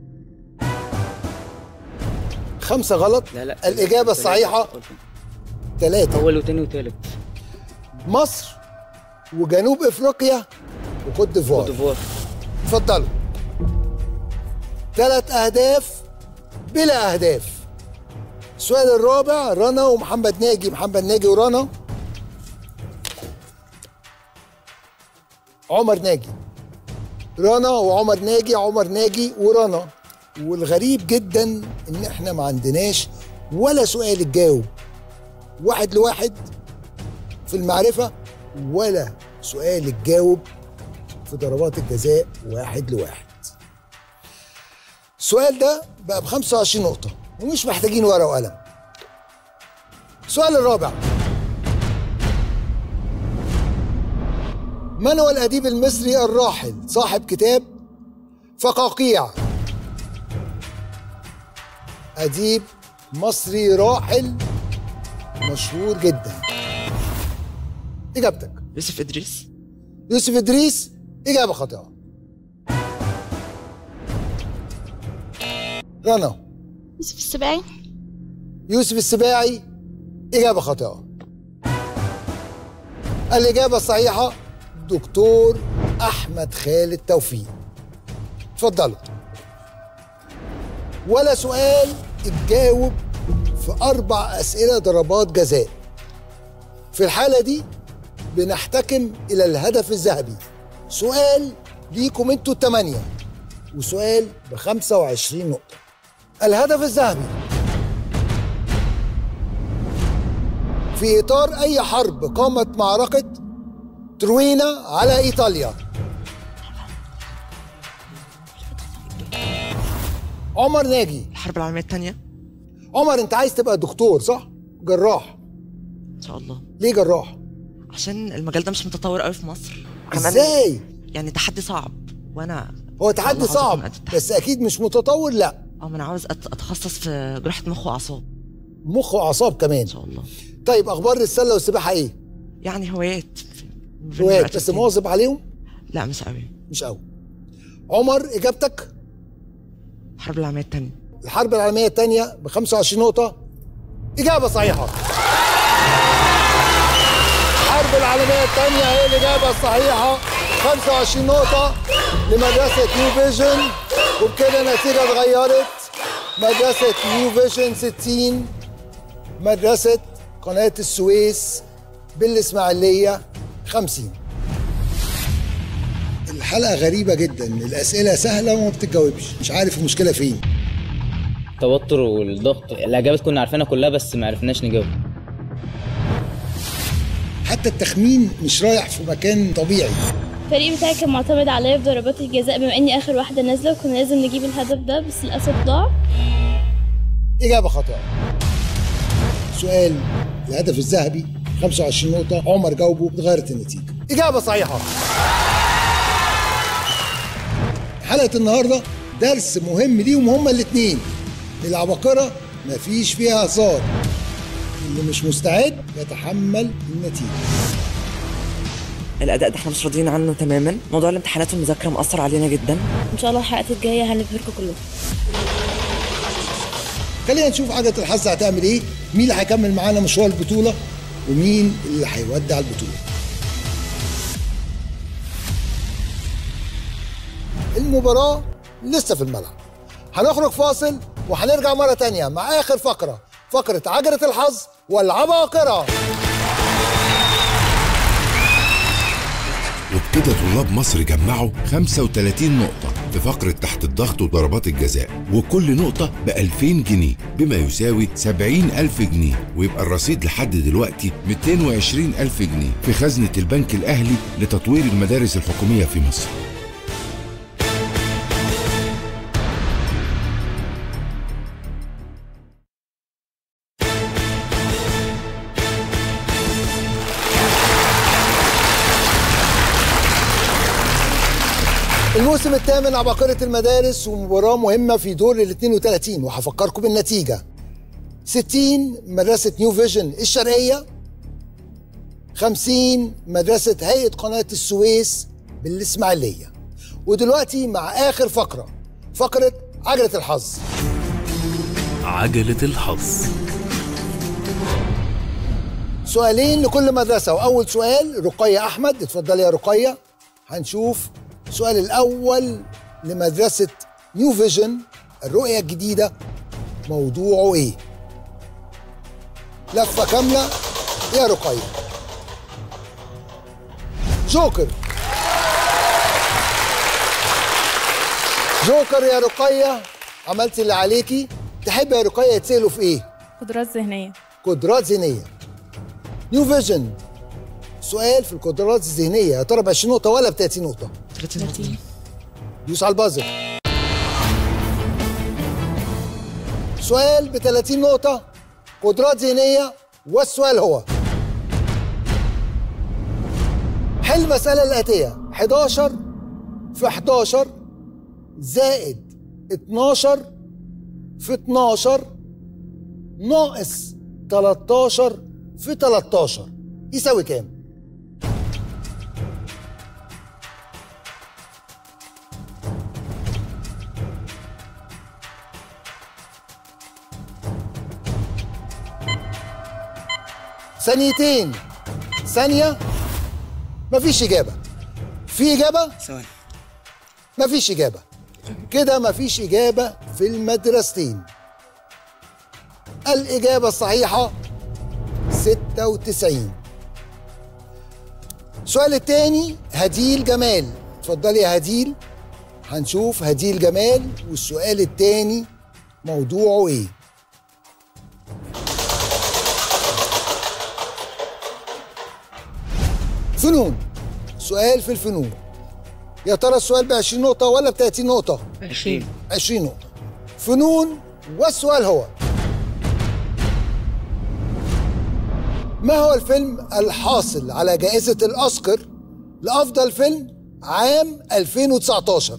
خمسة غلط لا لا الإجابة الصحيحة ثلاثة أول وتاني وتالت مصر وجنوب افريقيا وكوت ديفوار كوت ديفوار اتفضلوا ثلاث اهداف بلا اهداف السؤال الرابع رنا ومحمد ناجي محمد ناجي ورنا عمر ناجي رنا وعمر ناجي عمر ناجي ورنا والغريب جدا ان احنا ما عندناش ولا سؤال تجاوب واحد لواحد في المعرفة ولا سؤال تجاوب في ضربات الجزاء واحد لواحد السؤال ده بقى ب 25 نقطة ومش محتاجين ورقة وقلم السؤال الرابع من هو الأديب المصري الراحل صاحب كتاب فقاقيع أديب مصري راحل مشهور جدا إجابتك يوسف إدريس يوسف إدريس إجابة خاطئة رنا يوسف السباعي يوسف السباعي إجابة خاطئة الإجابة الصحيحة دكتور أحمد خالد توفيق اتفضلوا ولا سؤال اتجاوب في أربع أسئلة ضربات جزاء في الحالة دي بنحتكم إلى الهدف الذهبي سؤال ليكم انتوا التمانية وسؤال ب 25 نقطة الهدف الذهبي في إطار أي حرب قامت معركة تروينا على إيطاليا عمر ناجي الحرب العالمية الثانية عمر أنت عايز تبقى دكتور صح؟ جراح إن شاء الله ليه جراح؟ عشان المجال ده مش متطور قوي في مصر إزاي؟ يعني تحدي صعب وأنا هو تحدي الله عاوز أكون صعب قد التحدي. بس أكيد مش متطور لا اه ما أنا عاوز أت- أتخصص في جراحة مخ وأعصاب مخ وأعصاب كمان إن شاء الله طيب أخبار السلة والسباحة إيه؟ يعني هوايات هوايات بس مواظب عليهم؟ لا مش قوي مش قوي عمر إجابتك؟ الحرب العالمية الثانية الحرب العالمية الثانية ب 25 نقطة إجابة صحيحة الحرب العالمية الثانية هي الإجابة الصحيحة 25 نقطة لمدرسة نيو فيجن وبكده النتيجة اتغيرت مدرسة نيو فيجن 60 مدرسة قناة السويس بالإسماعيلية 50 الحلقة غريبة جدا الأسئلة سهلة وما بتتجاوبش مش عارف المشكلة فين التوتر والضغط الاجابات كنا عارفينها كلها بس ما عرفناش نجاوب حتى التخمين مش رايح في مكان طبيعي الفريق بتاعي كان معتمد عليا في ضربات الجزاء بما اني اخر واحده نازله وكنا لازم نجيب الهدف ده بس للاسف ضاع إجابة خاطئة سؤال الهدف الذهبي 25 نقطة عمر جاوبه اتغيرت النتيجة إجابة صحيحة حلقة النهاردة درس مهم ليهم هما الاتنين العباقرة مفيش فيها هزار اللي مش مستعد يتحمل النتيجة الأداء ده احنا مش راضيين عنه تماما موضوع الامتحانات والمذاكرة مأثر علينا جدا ان شاء الله الحلقات الجايه هنبهركم كلكم خلينا نشوف عجلة الحظ هتعمل ايه مين اللي هيكمل معانا مشوار البطولة ومين اللي هيودع البطولة المباراة لسه في الملعب هنخرج فاصل وهنرجع مرة تانية مع آخر فقرة فقرة عجلة الحظ والعباقرة وبكده طلاب مصر جمعوا 35 نقطة في فقرة تحت الضغط وضربات الجزاء وكل نقطة ب 2000 جنيه بما يساوي 70 ألف جنيه ويبقى الرصيد لحد دلوقتي 220 ألف جنيه في خزنة البنك الأهلي لتطوير المدارس الحكومية في مصر الموسم الثامن عباقرة المدارس ومباراة مهمة في دور ال 32 وهفكركم بالنتيجة 60 مدرسة نيو فيجن الشرقية 50 مدرسة هيئة قناة السويس بالإسماعيلية ودلوقتي مع آخر فقرة فقرة عجلة الحظ عجلة الحظ سؤالين لكل مدرسة وأول سؤال رقية أحمد اتفضلي يا رقية هنشوف السؤال الأول لمدرسة نيو فيجن الرؤية الجديدة موضوعه إيه؟ لفة كاملة يا رقية جوكر جوكر يا رقية عملت اللي عليكي تحب يا رقية يتسألوا في إيه؟ قدرات ذهنية قدرات ذهنية نيو فيجن سؤال في القدرات الذهنية يا ترى ب 20 نقطة ولا ب 30 نقطة؟ 30 دوس على البازر سؤال ب 30 نقطة قدرات ذهنية والسؤال هو حل المسألة الآتية 11 في 11 زائد 12 في 12 ناقص 13 في 13 يساوي كام؟ ثانيتين ثانية مفيش إجابة في إجابة؟ ثواني مفيش إجابة كده مفيش إجابة في المدرستين الإجابة الصحيحة 96 السؤال التاني هديل جمال اتفضلي يا هديل هنشوف هديل جمال والسؤال التاني موضوعه ايه فنون سؤال في الفنون يا ترى السؤال ب 20 نقطة ولا ب 30 نقطة؟ 20 20 نقطة فنون والسؤال هو ما هو الفيلم الحاصل على جائزة الأوسكار لأفضل فيلم عام 2019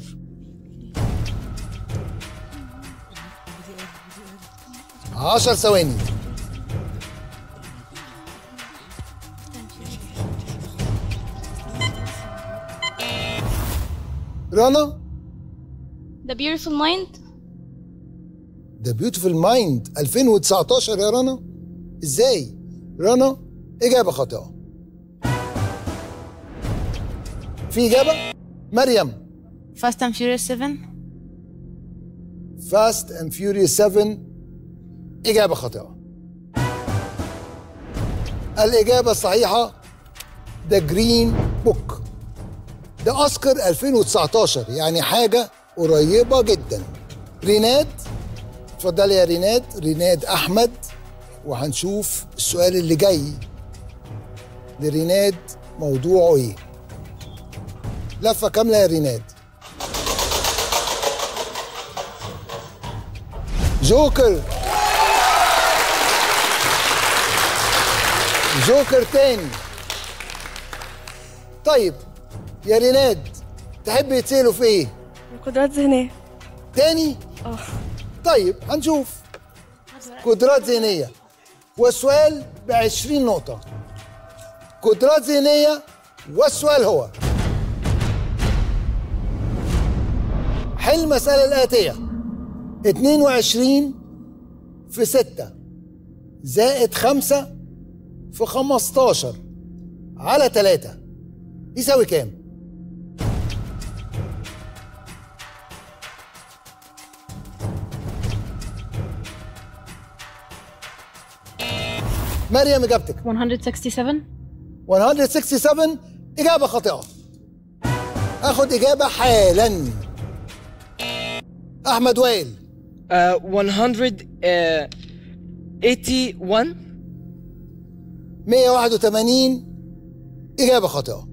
عشر ثواني رنا The Beautiful Mind ذا بيوتيفول مايند 2019 يا رنا ازاي رنا اجابه خاطئه في اجابه مريم فاست اند فيوريوس 7 فاست اند فيوريوس 7 اجابه خاطئه الاجابه الصحيحه ذا جرين بوك ده اوسكار 2019 يعني حاجه قريبه جدا ريناد اتفضلي يا ريناد ريناد احمد وهنشوف السؤال اللي جاي لريناد موضوعه ايه لفه كامله يا ريناد جوكر جوكر تاني طيب يا ريناد تحب يتسألوا في ايه؟ قدرات ذهنية تاني؟ اه طيب هنشوف قدرات ذهنية والسؤال ب 20 نقطة قدرات ذهنية والسؤال هو حل المسألة الآتية 22 في 6 زائد 5 في 15 على 3 يساوي كام؟ مريم اجابتك 167 167 اجابه خاطئه اخد اجابه حالا احمد وائل آه 181 181 اجابه خاطئه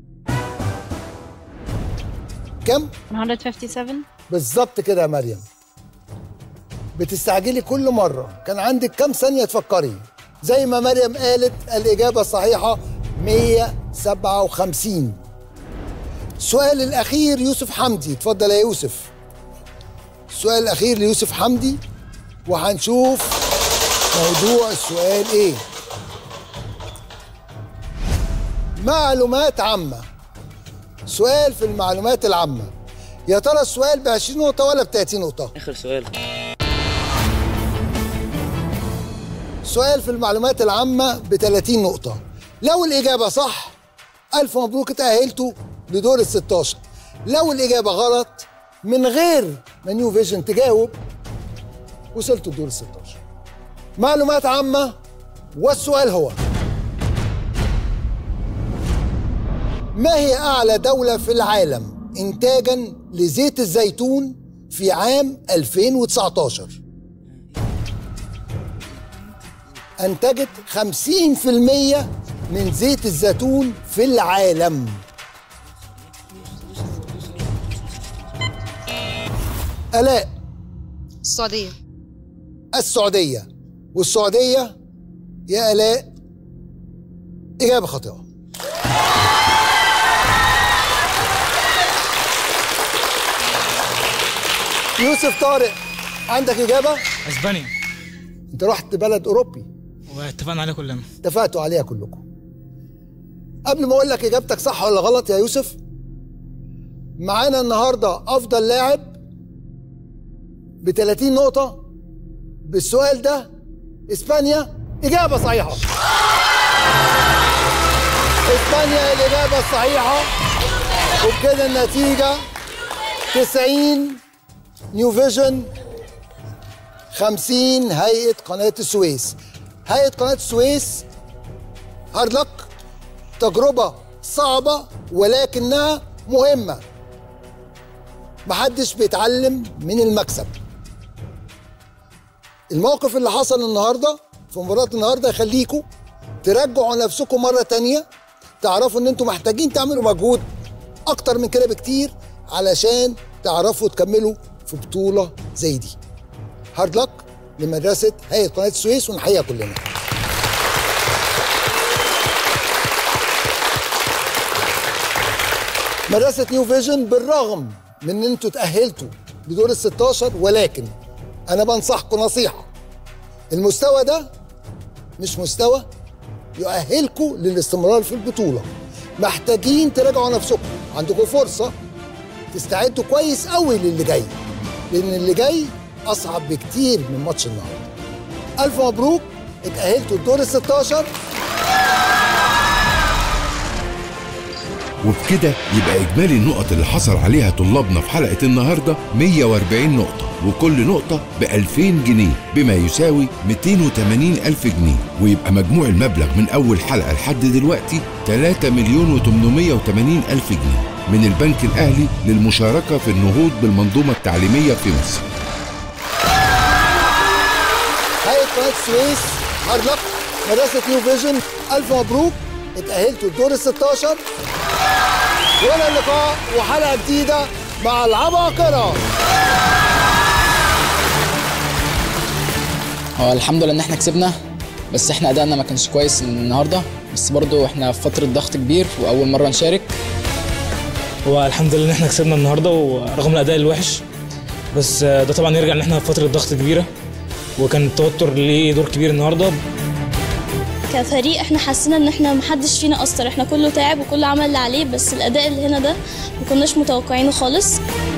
كم 157 بالظبط كده يا مريم بتستعجلي كل مرة كان عندك كام ثانية تفكري زي ما مريم قالت الإجابة الصحيحة 157 السؤال الأخير يوسف حمدي اتفضل يا يوسف السؤال الأخير ليوسف حمدي وهنشوف موضوع السؤال إيه معلومات عامة سؤال في المعلومات العامة يا ترى السؤال ب 20 نقطة ولا ب 30 نقطة؟ اخر سؤال سؤال في المعلومات العامة ب 30 نقطة لو الإجابة صح ألف مبروك اتأهلتوا لدور ال 16 لو الإجابة غلط من غير ما نيو فيجن تجاوب وصلتوا لدور ال 16 معلومات عامة والسؤال هو ما هي أعلى دولة في العالم إنتاجا لزيت الزيتون في عام 2019 أنتجت 50% من زيت الزيتون في العالم آلاء السعودية السعودية والسعودية يا آلاء إجابة خاطئة يوسف طارق عندك إجابة؟ اسبانيا أنت رحت بلد أوروبي واتفقنا عليه كلنا اتفقتوا عليها كلكم قبل ما اقول لك اجابتك صح ولا غلط يا يوسف معانا النهارده افضل لاعب ب 30 نقطة بالسؤال ده اسبانيا اجابة صحيحة اسبانيا الاجابة الصحيحة وبكده النتيجة 90 نيو فيجن 50 هيئة قناة السويس هيئة قناة السويس هارد لك تجربة صعبة ولكنها مهمة محدش بيتعلم من المكسب الموقف اللي حصل النهاردة في مباراة النهاردة يخليكم ترجعوا نفسكم مرة تانية تعرفوا ان انتوا محتاجين تعملوا مجهود اكتر من كده بكتير علشان تعرفوا تكملوا في بطولة زي دي هارد لك لمدرسة هيئة قناة السويس ونحييها كلنا مدرسة نيو فيجن بالرغم من ان انتوا تأهلتوا لدور ال 16 ولكن انا بنصحكم نصيحة المستوى ده مش مستوى يؤهلكم للاستمرار في البطولة محتاجين تراجعوا نفسكم عندكم فرصة تستعدوا كويس قوي للي جاي لان اللي جاي اصعب بكتير من ماتش النهارده الف مبروك اتأهلتوا الدور ال 16 وبكده يبقى إجمالي النقط اللي حصل عليها طلابنا في حلقة النهاردة 140 نقطة وكل نقطة ب 2000 جنيه بما يساوي 280 ألف جنيه ويبقى مجموع المبلغ من أول حلقة لحد دلوقتي 3 مليون و880 ألف جنيه من البنك الأهلي للمشاركة في النهوض بالمنظومة التعليمية في مصر هيئة قناة السويس هارد لك مدرسة نيو فيجن ألف مبروك اتأهلتوا الدور ال 16 ولا اللقاء وحلقة جديدة مع العباقرة هو الحمد لله ان احنا كسبنا بس احنا ادائنا ما كانش كويس النهارده بس برضو احنا في فتره ضغط كبير واول مره نشارك هو الحمد لله ان احنا كسبنا النهارده ورغم الاداء الوحش بس آه، ده طبعا يرجع ان احنا في فتره ضغط كبيره وكان التوتر ليه دور كبير النهارده كفريق احنا حسينا ان احنا محدش فينا قصر احنا كله تعب وكله عمل اللي عليه بس الاداء اللي هنا ده ما كناش متوقعينه خالص